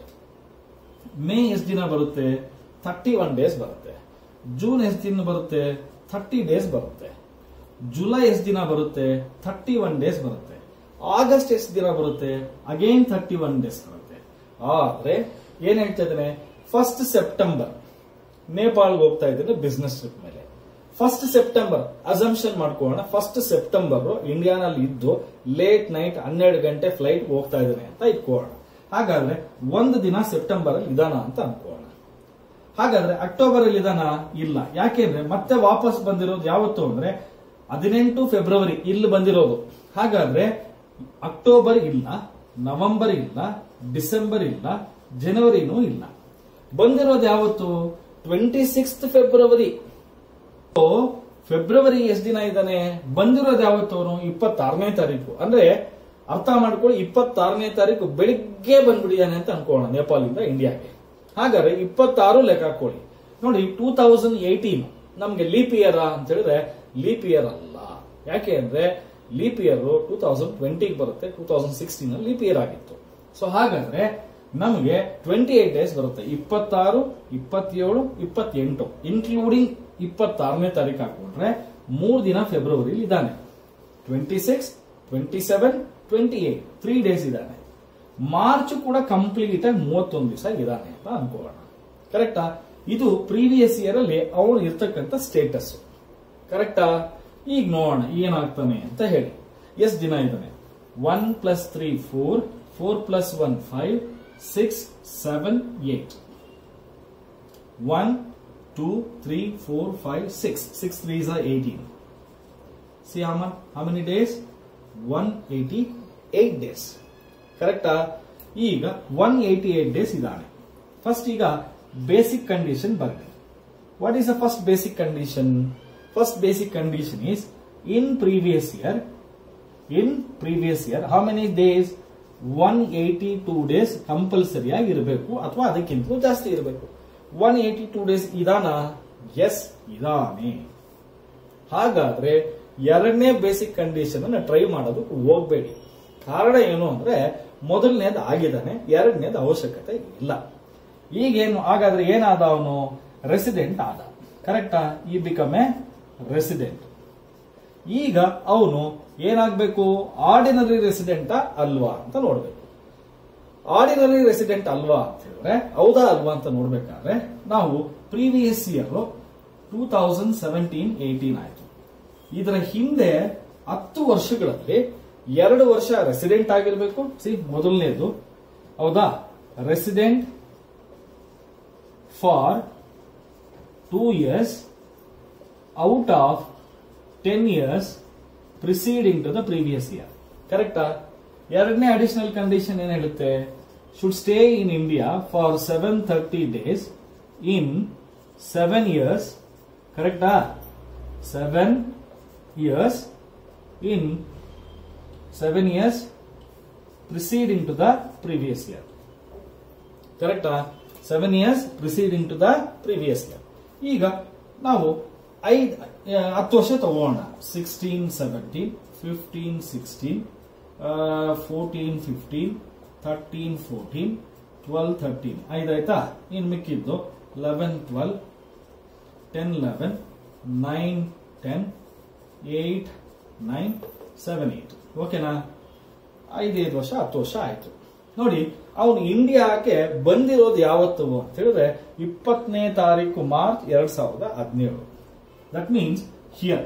ಮೇ ಎಷ್ಟು ದಿನ ಬರುತ್ತೆ ಥರ್ಟಿ ಒನ್ ಡೇಸ್ ಬರುತ್ತೆ ಜೂನ್ ಎಷ್ಟು ದಿನ ಬರುತ್ತೆ ಥರ್ಟಿ ಡೇಸ್ ಬರುತ್ತೆ ಜುಲೈ ಎಷ್ಟು ದಿನ ಬರುತ್ತೆ ಥರ್ಟಿ ಒನ್ ಡೇಸ್ ಬರುತ್ತೆ ಆಗಸ್ಟ್ ಎಷ್ಟು ದಿನ ಬರುತ್ತೆ ಅಗೈನ್ ಥರ್ಟಿ ಒನ್ ಡೇಸ್ ಬರುತ್ತೆ ಆದ್ರೆ ಏನ್ ಹೇಳ್ತಾ ಇದ್ದಾನೆ ಫಸ್ಟ್ ಸೆಪ್ಟೆಂಬರ್ ನೇಪಾಳ್ಗೆ ಹೋಗ್ತಾ ಇದ್ದಾನೆ ಬಿಸ್ನೆಸ್ ಟ್ರಿಪ್ ಮೇಲೆ ಫಸ್ಟ್ ಸೆಪ್ಟೆಂಬರ್ ಅಸಂಪ್ಷನ್ ಮಾಡ್ಕೊಳ್ಳೋಣ ಫಸ್ಟ್ ಸೆಪ್ಟೆಂಬರ್ ಇಂಡಿಯಾನಲ್ಲಿ ಇದ್ದು ಲೇಟ್ ನೈಟ್ ಹನ್ನೆರಡು ಗಂಟೆ ಫ್ಲೈಟ್ ಹೋಗ್ತಾ ಇದ್ದಾನೆ ಅಂತ ಇಟ್ಕೊಳ್ಳೋಣ ಹಾಗಾದ್ರೆ ಒಂದು ದಿನ ಸೆಪ್ಟೆಂಬರ್ ಅಲ್ಲಿ ಇದಾನ ಅಂತ ಅನ್ಕೊಳ್ಳೋಣ ಹಾಗಾದ್ರೆ ಅಕ್ಟೋಬರ್ ಅಲ್ಲಿ ಇದಾನ ಇಲ್ಲ ಯಾಕೆಂದ್ರೆ ಮತ್ತೆ ವಾಪಸ್ ಬಂದಿರೋದು ಯಾವತ್ತು ಅಂದ್ರೆ ಹದಿನೆಂಟು ಫೆಬ್ರವರಿ ಇಲ್ಲಿ ಬಂದಿರೋದು ಹಾಗಾದ್ರೆ ಅಕ್ಟೋಬರ್ ಇಲ್ಲ ನವೆಂಬರ್ ಇಲ್ಲ ಡಿಸೆಂಬರ್ ಇಲ್ಲ ಜನವರಿನೂ ಇಲ್ಲ ಬಂದಿರೋದು ಯಾವತ್ತು ಟ್ವೆಂಟಿ ಸಿಕ್ಸ್ತ್ ಫೆಬ್ರವರಿ ಫೆಬ್ರವರಿ ಎಷ್ಟು ದಿನ ಇದ್ದಾನೆ ಬಂದಿರೋದು ಯಾವತ್ತು ಅವನು ಇಪ್ಪತ್ತಾರನೇ ತಾರೀಕು ಅಂದ್ರೆ ಅರ್ಥ ಮಾಡ್ಕೊಳ್ಳಿ ಇಪ್ಪತ್ತಾರನೇ ತಾರೀಕು ಬೆಳಿಗ್ಗೆ ಬಂದ್ಬಿಟ್ಟಿದ್ದಾನೆ ಅಂತ ಅನ್ಕೋಣ ನೇಪಾಳಿಂದ ಇಂಡಿಯಾಗೆ ಹಾಗಾದ್ರೆ ಇಪ್ಪತ್ತಾರು ಲೆಕ್ಕ ಹಾಕೊಳ್ಳಿ ನೋಡಿ ಟೂ ತೌಸಂಡ್ ಏಟೀನ್ ನಮ್ಗೆ ಲೀಪ್ ಇಯರ್ ಅಂತ ಹೇಳಿದ್ರೆ ಲೀಪ್ ಇಯರ್ ಅಲ್ಲ ಯಾಕೆ ಅಂದ್ರೆ ಲೀಪ್ ಇಯರ್ ಟೂ ತೌಸಂಡ್ ಟ್ವೆಂಟಿಗೆ ಬರುತ್ತೆ ಟೂ ತೌಸಂಡ್ ಸಿಕ್ಸ್ಟೀನ್ ಅಲ್ಲಿ ಲೀಪ್ ಇಯರ್ ಆಗಿತ್ತು ಸೊ ಹಾಗಾದ್ರೆ ನಮಗೆ ಟ್ವೆಂಟಿ ಏಟ್ ಡೇಸ್ ಬರುತ್ತೆ ಇಪ್ಪತ್ತಾರು ಇಪ್ಪತ್ತೇಳು ಇಪ್ಪತ್ತೆಂಟು ಇನ್ಕ್ಲೂಡಿಂಗ್ ಇಪ್ಪತ್ತಾರನೇ ತಾರೀಕು ಹಾಕೊಂಡ್ರೆ ಮೂರ್ ದಿನ ಫೆಬ್ರವರಿ ಇದ್ದಾನೆ twenty six twenty seven twenty eight three days ಇದ್ದಾನೆ ಮಾರ್ಚ್ ಕೂಡ ಕಂಪ್ಲೀಟ್ ಆಗಿ ಮೂವತ್ತೊಂದು ದಿವಸ ಇದಾನೆ ಅಂತ ಅನ್ಕೋಣ ಕರೆಕ್ಟಾ ಇದು ಪ್ರೀವಿಯಸ್ ಇಯರ್ ಅಲ್ಲಿ ಅವನು ಇರ್ತಕ್ಕಂಥ ಸ್ಟೇಟಸ್ ಕರೆಕ್ಟಾ ಈಗ ನೋಡೋಣ ಏನಾಗ್ತಾನೆ ಅಂತ ಹೇಳಿ ಎಷ್ಟು ದಿನ ಇದ್ದಾನೆ one plus three four four plus one five six seven eight one two three four five six six three is eighteen see how much how many days 188 days ಕರೆಕ್ಟಾ ಈಗ 188 ಡೇಸ್ ಇದ್ದಾನೆ ಫಸ್ಟ್ ಈಗ ಬೇಸಿಕ್ ಕಂಡೀಷನ್ ಬರಲಿ what is the first basic condition first basic condition is in previous year in previous year how many days one eighty two days compulsory ಆಗಿ ಇರಬೇಕು ಅಥವಾ ಅದಕ್ಕಿಂತಲೂ ಜಾಸ್ತಿ ಇರಬೇಕು ಒನ್ ಏಟಿ ಟೂ ಡೇಸ್ ಇದಾನ yes ಇದಾನೆ ಹಾಗಾದ್ರೆ ಎರಡನೇ ಬೇಸಿಕ್ ಕಂಡೀಷನ್ ಅನ್ನ ಟ್ರೈ ಮಾಡೋದಕ್ಕೆ ಹೋಗ್ಬೇಡಿ ಕಾರಣ ಏನು ಅಂದ್ರೆ ಮೊದಲನೇದು ಆಗಿದ್ದಾನೆ ಎರಡನೇದು ಅವಶ್ಯಕತೆ ಇಲ್ಲ ಈಗೇನು ಹಾಗಾದ್ರೆ ಏನಾದ ಅವನು ರೆಸಿಡೆಂಟ್ ಆದ ಕರೆಕ್ಟಾ ಈ ಬಿಕಮ್ ಎ ರೆಸಿಡೆಂಟ್ ಈಗ ಅವನು ಏನಾಗಬೇಕು ಆರ್ಡಿನರಿ ರೆಸಿಡೆಂಟಾ ಅಲ್ವಾ ಅಂತ ನೋಡ್ಬೇಕು ಆರ್ಡಿನರಿ ರೆಸಿಡೆಂಟ್ ಅಲ್ವಾ ಅಂತ ಹೇಳಿದ್ರೆ ಹೌದಾ ಅಲ್ವಾ ಅಂತ ನೋಡ್ಬೇಕಾದ್ರೆ ನಾವು previous year two thousand seventeen eighteen ಆಯ್ತು ಇದರ ಹಿಂದೆ ಹತ್ತು ವರ್ಷಗಳಲ್ಲಿ ಎರಡು ವರ್ಷ ರೆಸಿಡೆಂಟ್ ಆಗಿರ್ಬೇಕು ಸಿ ಮೊದಲನೇದು ಹೌದಾ resident for two years out of ten years preceding to the previous year ಕರೆಕ್ಟಾ ಎರಡನೇ ಅಡಿಷನಲ್ ಕಂಡೀಷನ್ ಏನ್ ಹೇಳುತ್ತೆ should stay in India for seven thirty days in seven years ಕರೆಕ್ಟಾ seven years in seven years preceding to the previous year ಕರೆಕ್ಟಾ seven years preceding to the previous year ಈಗ ನಾವು ಐದ್ ಹತ್ತು ವರ್ಷ ತಗೋಣ sixteen seventeen fifteen sixteen fourteen fifteen thirteen fourteen twelve thirteen ಐದಾಯ್ತಾ ಇನ್ ಮಿಕ್ಕಿದ್ದು eleven twelve ten eleven nine ten eight nine seven eight ಓಕೆನಾ ಐದೈದು ವರ್ಷ ಹತ್ತು ವರ್ಷ ಆಯ್ತು ನೋಡಿ ಅವನು ಇಂಡಿಯಾಕ್ಕೆ ಬಂದಿರೋದು ಯಾವತ್ತು ಅಂತ ಹೇಳಿದ್ರೆ ಇಪ್ಪತ್ತನೇ ತಾರೀಕು ಮಾರ್ಚ್ ಎರಡ್ ಸಾವಿರದ ಹದಿನೇಳು that means here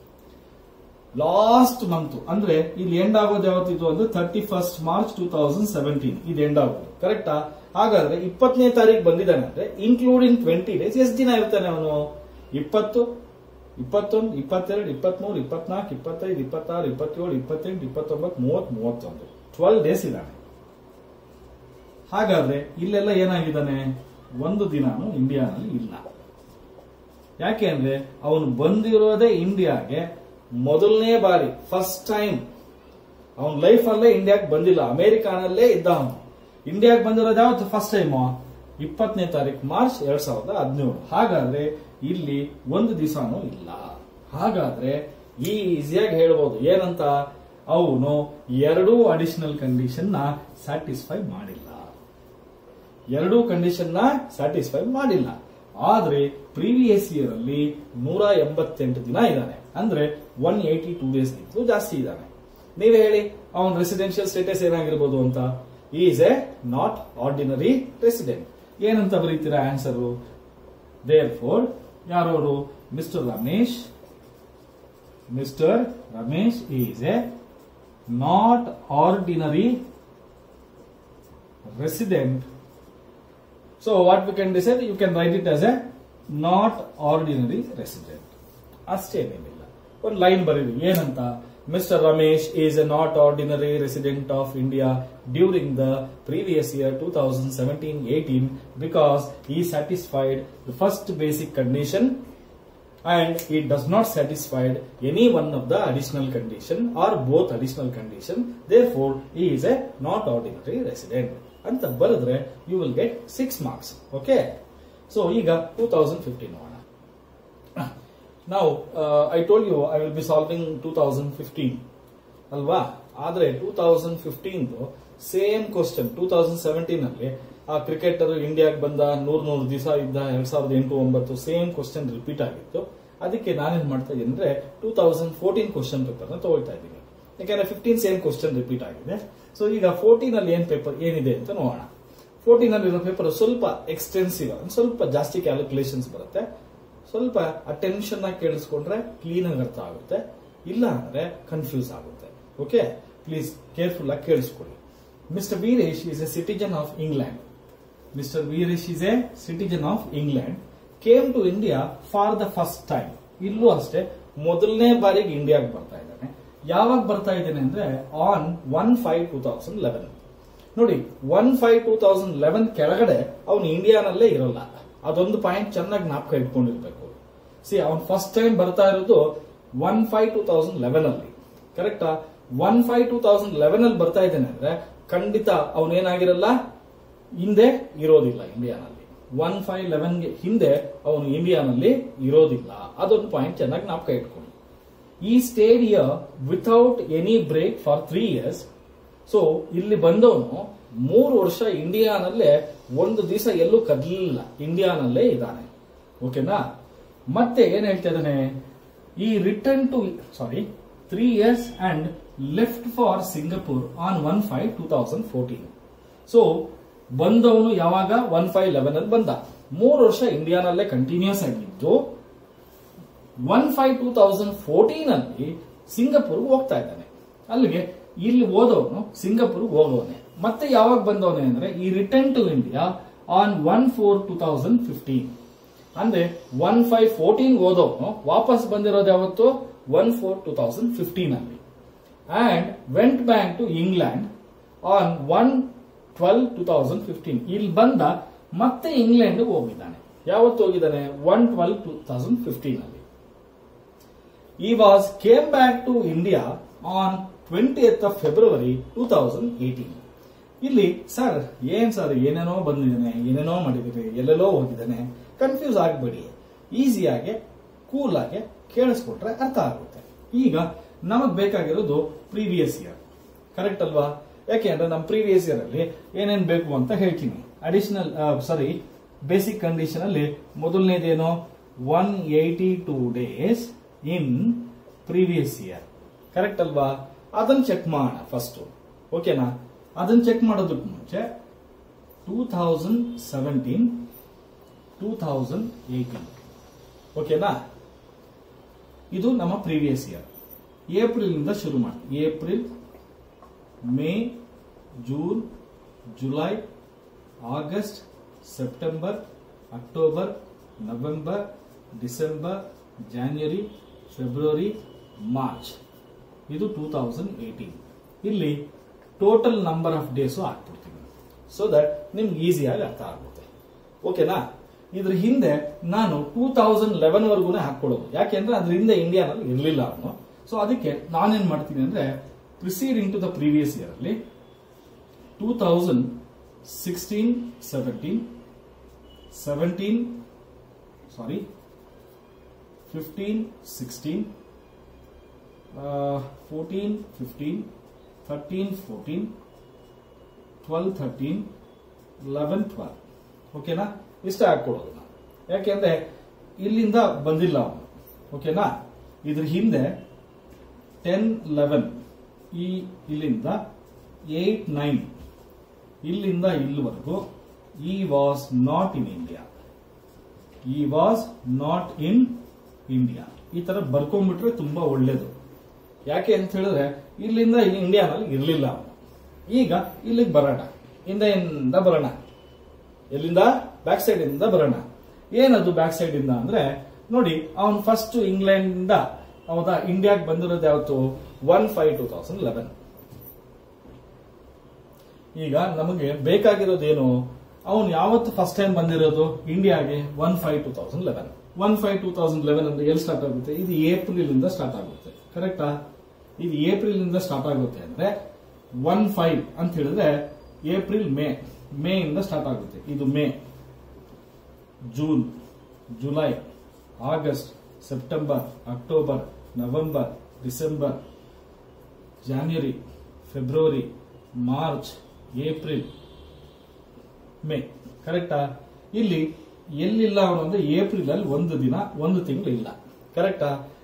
last month ಅಂದ್ರೆ ಇಲ್ಲಿ ಎಂಡ್ ಆಗೋದು ಯಾವತ್ತಿತ್ತು ಅಂದ್ರೆ thirty first March two thousand seventeen ಇದು ಎಂಡ್ ಆಗೋದು ಕರೆಕ್ಟಾ ಹಾಗಾದ್ರೆ ಇಪ್ಪತ್ತನೇ ತಾರೀಕು ಬಂದಿದ್ದಾನೆ ಅಂದ್ರೆ ಇನ್ಕ್ಲೂಡಿಂಗ್ ಟ್ವೆಂಟಿ ಡೇಸ್ ಎಷ್ಟು ದಿನ ಇರ್ತಾನೆ ಅವನು ಇಪ್ಪತ್ತು ಇಪ್ಪತ್ತೊಂದು ಇಪ್ಪತ್ತೆರಡು ಇಪ್ಪತ್ಮೂರು ಇಪ್ಪತ್ನಾಲ್ಕು ಇಪ್ಪತ್ತೈದು ಇಪ್ಪತ್ತಾರು ಇಪ್ಪತ್ತೇಳು ಇಪ್ಪತ್ತೆಂಟು ಇಪ್ಪತ್ತೊಂಬತ್ತು ಮೂವತ್ ಮೂವತ್ತೊಂದು ಟ್ವೆಲ್ ಡೇಸ್ ಇದ್ದಾನೆ ಹಾಗಾದ್ರೆ ಇಲ್ಲೆಲ್ಲ ಏನಾಗಿದ್ದಾನೆ ಒಂದು ದಿನಾನು ಇಂಡಿಯಾನಲ್ಲಿ ಇಲ್ಲ ಯಾಕೆ ಅಂದ್ರೆ ಅವನು ಬಂದಿರೋದೇ ಇಂಡಿಯಾಗೆ ಮೊದಲನೇ ಬಾರಿ ಫಸ್ಟ್ ಟೈಮ್ ಅವನ ಲೈಫ್ ಅಲ್ಲೇ ಇಂಡಿಯಾಗೆ ಬಂದಿಲ್ಲ ಅಮೆರಿಕಾನಲ್ಲೇ ಇದ್ದ ಅವನು ಇಂಡಿಯಾಗೆ ಬಂದಿರೋದು ಯಾವತ್ತು ಫಸ್ಟ್ ಟೈಮು ಇಪ್ಪತ್ತನೇ ತಾರೀಕು ಮಾರ್ಚ್ ಎರಡ್ ಸಾವಿರದ ಹದಿನೇಳು ಹಾಗಾದ್ರೆ ಇಲ್ಲಿ ಒಂದು ದಿವಸನೂ ಇಲ್ಲ ಹಾಗಾದ್ರೆ ಈಸಿಯಾಗಿ ಹೇಳ್ಬೋದು ಏನಂತ ಅವನು ಎರಡೂ ಅಡಿಷನಲ್ ಕಂಡೀಷನ್ ನ ಸ್ಯಾಟಿಸ್ಫೈ ಮಾಡಿಲ್ಲ ಎರಡೂ ಕಂಡೀಷನ್ ನ ಸ್ಯಾಟಿಸ್ಫೈ ಮಾಡಿಲ್ಲ ಆದ್ರೆ ಪ್ರೀವಿಯಸ್ ಇಯರ್ ಅಲ್ಲಿ ನೂರ ಎಂಬತ್ತೆಂಟು ದಿನ ಇದ್ದಾನೆ ಅಂದ್ರೆ ಒನ್ ಏಟಿ ಟೂ ಡೇಸ್ ಗಿಂತಲೂ ಜಾಸ್ತಿ ಇದ್ದಾನೆ ನೀವೇ ಹೇಳಿ ಅವನ ರೆಸಿಡೆನ್ಷಿಯಲ್ ಸ್ಟೇಟಸ್ ಏನಾಗಿರ್ಬೋದು ಅಂತ is a not ordinary resident ಏನಂತ ಬರೀತೀರಾ ಆನ್ಸರು ದೇರ್ ಫೋರ್ ಯಾರವರು mister Ramesh mister Ramesh is a not ordinary resident. So what we can decide, you can write it as a not ordinary resident. ಅಷ್ಟೇನೇನಿಲ್ಲ ಒಂದು line ಬರೀರಿ ಏನಂತ mister Ramesh is a not ordinary resident of India during the previous year two thousand seventeen eighteen because he satisfied the first basic condition and it does not satisfy any one of the additional condition or both additional condition therefore he is a not ordinary resident ಅಂತ ಬರೆದ್ರೆ you will get six marks okay so ಈಗ two thousand fifteen ನೋಡೋಣ ನಾವು I told you I will be solving two thousand fifteen ಅಲ್ವಾ ಆದ್ರೆ two thousand fifteen same question two thousand seventeen ಅಲ್ಲಿ ಆ cricketer ಇಂಡಿಯಾಗೆ ಬಂದ ನೂರ್ ನೂರು ದಿವಸ ಇದ್ದ ಎರಡ್ ಸಾವಿರದ ಎಂಟು ಒಂಬತ್ತು ಸೇಮ್ ಕ್ವಶನ್ ರಿಪೀಟ್ ಆಗಿತ್ತು ಅದಕ್ಕೆ ನಾನೇನ್ ಮಾಡ್ತಾ ಇದ್ದೀನಿ ಅಂದ್ರೆ two thousand fourteen question paper ನ ತಗೊಳ್ತಾ ಇದ್ದೀನಿ ಯಾಕಂದ್ರೆ ಫಿಫ್ಟೀನ್ ಸೇಮ್ ಕ್ವಶನ್ ರಿಪೀಟ್ ಆಗಿದೆ ಸೊ ಈಗ ಫೋರ್ಟೀನ್ ಅಲ್ಲಿ ಏನ್ ಪೇಪರ್ ಏನಿದೆ ಅಂತ ನೋಡೋಣ ಫೋರ್ಟೀನ್ ಅಲ್ಲಿ ಇರೋ ಪೇಪರ್ ಸ್ವಲ್ಪ ಎಕ್ಸ್ಟೆನ್ಸಿವ್ ಸ್ವಲ್ಪ ಜಾಸ್ತಿ ಕ್ಯಾಲ್ಕುಲೇಷನ್ಸ್ ಬರುತ್ತೆ ಸ್ವಲ್ಪ ಅಟೆನ್ಷನ್ ಆಗಿ ಕೇಳಿಸ್ಕೊಂಡ್ರೆ ಕ್ಲೀನ್ ಆಗಿ ಅರ್ಥ ಆಗುತ್ತೆ ಇಲ್ಲ ಅಂದ್ರೆ ಕನ್ಫ್ಯೂಸ್ ಆಗುತ್ತೆ ಓಕೆ ಪ್ಲೀಸ್ ಕೇರ್ಫುಲ್ ಆಗಿ ಕೇಳಿಸ್ಕೊಳ್ಳಿ mister Veeresh is a citizen of England mister Veeresh is a citizen of England came to India for the first time ಇಲ್ಲೂ ಅಷ್ಟೇ ಮೊದಲನೇ ಬಾರಿಗೆ ಇಂಡಿಯಾಗೆ ಬರ್ತಾ ಇದ್ದಾನೆ ಯಾವಾಗ ಬರ್ತಾ ಇದ್ದಾನೆ ಅಂದ್ರೆ on one five two thousand eleven ನೋಡಿ one five two thousand eleven ಕೆಳಗಡೆ ಅವನು ಇಂಡಿಯಾನಲ್ಲೇ ಇರಲ್ಲ ಅದೊಂದು ಪಾಯಿಂಟ್ ಚೆನ್ನಾಗಿ ಜ್ಞಾಪಕ ಇಟ್ಕೊಂಡಿರ್ಬೇಕು ಸಿ ಅವನ್ ಫಸ್ಟ್ ಟೈಮ್ ಬರ್ತಾ ಇರೋದು one five two thousand eleven ಅಲ್ಲಿ ಕರೆಕ್ಟಾ one five two thousand eleven ಅಲ್ಲಿ ಬರ್ತಾ ಇದ್ದಾನೆ ಅಂದ್ರೆ ಖಂಡಿತ ಅವನೇನಾಗಿರಲ್ಲ ಹಿಂದೆ ಇರೋದಿಲ್ಲ ಇಂಡಿಯಾನಲ್ಲಿ ಒನ್ ಫೈವ್ ಲೆವೆನ್ಗೆ ಹಿಂದೆ ಅವನು ಇಂಡಿಯಾನಲ್ಲಿ ಇರೋದಿಲ್ಲ ಅದೊಂದು ಪಾಯಿಂಟ್ ಚೆನ್ನಾಗಿ ಜ್ಞಾಪಕ ಇಟ್ಕೊಳ್ಳಿ he stayed here without any break for three years so ಇಲ್ಲಿ ಬಂದವನು ಮೂರು ವರ್ಷ ಇಂಡಿಯಾನಲ್ಲೇ ಒಂದು ದಿವಸ ಎಲ್ಲೂ ಕದಲಿಲ್ಲ ಇಂಡಿಯಾನಲ್ಲೇ ಇದ್ದಾನೆ ಓಕೆನಾ ಮತ್ತೆ ಏನ್ ಹೇಳ್ತಾ ಇದ್ದಾನೆ he return to sorry three years and left for Singapore on one five two thousand fourteen so ಬಂದವನು ಯಾವಾಗ ಒನ್ ಫೈವ್ ಲೆವೆನ್ ಅಲ್ಲಿ ಬಂದ ಮೂರು ವರ್ಷ ಇಂಡಿಯಾನಲ್ಲೇ ಕಂಟಿನ್ಯೂಸ್ ಆಗಿದ್ದು one five two thousand fourteen ಅಲ್ಲಿ ಸಿಂಗಪುರ್ ಹೋಗ್ತಾ ಇದ್ದಾನೆ ಅಲ್ಲಿಗೆ ಇಲ್ಲಿ ಓದೋನು ಸಿಂಗಪುರ್ ಹೋಗೋನೆ ಮತ್ತೆ ಯಾವಾಗ ಬಂದವನೆ ಅಂದ್ರೆ he return to India on one four two thousand fifteen ಅಂದ್ರೆ ಒನ್ ಫೈವ್ ಫೋರ್ಟೀನ್ ಓದೋನು ವಾಪಸ್ ಬಂದಿರೋದು ಯಾವತ್ತು one four two thousand fifteen ಅಲ್ಲಿ and went back to England on one twelve two thousand fifteen ಇಲ್ಲಿ ಬಂದ ಮತ್ತೆ ಇಂಗ್ಲೆಂಡ್ ಹೋಗಿದ್ದಾನೆ ಯಾವತ್ತು ಹೋಗಿದ್ದಾನೆ one twelve two thousand fifteen ಅಲ್ಲಿ he was came back to India on twentieth of February two thousand eighteen ಇಲ್ಲಿ sir ಏನ್ sir ಏನೇನೋ ಬಂದಿದ್ದಾನೆ ಏನೇನೋ ಮಾಡಿದ್ದೀರಿ ಎಲ್ಲೆಲ್ಲೋ ಹೋಗಿದ್ದಾನೆ ಕನ್ಫ್ಯೂಸ್ ಆಗಬೇಡಿ ಈಸಿಯಾಗಿ ಕೂಲ್ ಆಗಿ ಕೇಳಿಸ್ಕೊಟ್ರೆ ಅರ್ಥ ಆಗುತ್ತೆ ಈಗ ನಮಗ್ ಬೇಕಾಗಿರೋದು ಪ್ರೀವಿಯಸ್ ಇಯರ್ ಕರೆಕ್ಟ್ ಅಲ್ವಾ ಯಾಕೆ ಅಂದ್ರೆ ನಮ್ಮ ಪ್ರೀವಿಯಸ್ ಇಯರ್ ಅಲ್ಲಿ ಏನೇನ್ ಬೇಕು ಅಂತ ಹೇಳ್ತೀನಿ ಅಡಿಷನಲ್ ಸಾರಿ ಬೇಸಿಕ್ ಕಂಡೀಷನ್ ಅಲ್ಲಿ ಮೊದಲನೇದೇನು one eighty two days in previous year correct ಅಲ್ವಾ ಅದನ್ನ ಚೆಕ್ ಮಾಡೋಣ ಫಸ್ಟ್ ಓಕೆನಾ ಅದನ್ನ ಚೆಕ್ ಮಾಡೋದಕ್ಕೆ ಮುಂಚೆ two thousand seventeen two thousand eighteen ಓಕೆನಾ ಇದು ನಮ್ಮ ಪ್ರೀವಿಯಸ್ ಇಯರ್ ಏಪ್ರಿಲ್ ಇಂದ ಶುರು ಮಾಡಿ April May June July August September October November December January February March ಇದು ಟೂ ತೌಸಂಡ್ ಏಯ್ಟೀನ್ ಇಲ್ಲಿ ಟೋಟಲ್ ನಂಬರ್ ಆಫ್ ಡೇಸು ಹಾಕ್ಬಿಡ್ತೀನಿ ಸೊ ದಟ್ ನಿಮ್ಗೆ ಈಸಿಯಾಗಿ ಅರ್ಥ ಆಗುತ್ತೆ ಓಕೆನಾ ಇದ್ರ ಹಿಂದೆ ನಾನು ಟೂ ತೌಸಂಡ್ ಲೆವೆನ್ ವರ್ಗು ಹಾಕೊಳ್ಳೋದು ಯಾಕೆಂದ್ರೆ ಅದ್ರ ಹಿಂದೆ ಇಂಡಿಯಾನಲ್ಲಿ ಇರಲಿಲ್ಲ ಅವನು ಸೊ ಅದಕ್ಕೆ ನಾನೇನ್ ಮಾಡ್ತೀನಿ ಅಂದ್ರೆ preceding to the previous year ಅಲ್ಲಿ two thousand sixteen seventeen seventeen sorry fifteen sixteen fourteen fifteen thirteen fourteen twelve thirteen eleven twelve ಓಕೆನಾ ಇಷ್ಟ ಹಾಕೊಡೋದು ನಾವು ಯಾಕೆಂದ್ರೆ ಇಲ್ಲಿಂದ ಬಂದಿಲ್ಲ ಅವನು ಓಕೆನಾ ಇದ್ರ ಹಿಂದೆ ಟೆನ್ ಲೆವೆನ್ ಈ ಇಲ್ಲಿಂದ ಏಟ್ ನೈನ್ ಇಲ್ಲಿಂದ ಇಲ್ಲಿವರೆಗೂ he was not in India he was not in India ಈ ತರ ಬರ್ಕೊಂಡ್ಬಿಟ್ರೆ ತುಂಬಾ ಒಳ್ಳೇದು ಯಾಕೆ ಅಂತ ಹೇಳಿದ್ರೆ ಇಲ್ಲಿಂದ ಇಂಡಿಯಾನಲ್ಲಿ ಇರಲಿಲ್ಲ ಅವನು ಈಗ ಇಲ್ಲಿಗೆ ಬರೋಣ ಹಿಂದೆಯಿಂದ ಬರೋಣ ಎಲ್ಲಿಂದ ಬ್ಯಾಕ್ ಸೈಡ್ ಇಂದ ಬರೋಣ ಏನದು ಬ್ಯಾಕ್ ಸೈಡ್ ಇಂದ ಅಂದ್ರೆ ನೋಡಿ ಅವನು ಫಸ್ಟ್ ಇಂಗ್ಲೆಂಡ್ ಇಂದ ಹೌದಾ ಇಂಡಿಯಾಗೆ ಬಂದಿರೋದು ಯಾವತ್ತು one five two thousand eleven ಈಗ ನಮಗೆ ಬೇಕಾಗಿರೋದೇನು ಅವನು ಯಾವತ್ತು ಫಸ್ಟ್ ಟೈಮ್ ಬಂದಿರೋದು ಇಂಡಿಯಾಗೆ one five two thousand eleven one five two thousand eleven ಅಂದ್ರೆ ಎಲ್ಲಿ ಸ್ಟಾರ್ಟ್ ಆಗುತ್ತೆ ಇದು ಏಪ್ರಿಲ್ ಇಂದ ಸ್ಟಾರ್ಟ್ ಆಗುತ್ತೆ ಕರೆಕ್ಟಾ ಇದು ಏಪ್ರಿಲ್ ಇಂದ ಸ್ಟಾರ್ಟ್ ಆಗುತ್ತೆ ಅಂದ್ರೆ ಒನ್ ಫೈವ್ ಅಂತ ಹೇಳಿದ್ರೆ ಏಪ್ರಿಲ್ ಮೇ ಮೇ ಇಂದ ಸ್ಟಾರ್ಟ್ ಆಗುತ್ತೆ ಇದು May June July August September October November December January February March April May ಕರೆಕ್ಟಾ ಇಲ್ಲಿ ಎಲ್ಲಿಲ್ಲ ಅವನು ಅಂದ್ರೆ ಏಪ್ರಿಲ್ ಅಲ್ಲಿ ಒಂದು ದಿನ ಒಂದು ತಿಂಗಳು ಇಲ್ಲ ಕರೆಕ್ಟಾ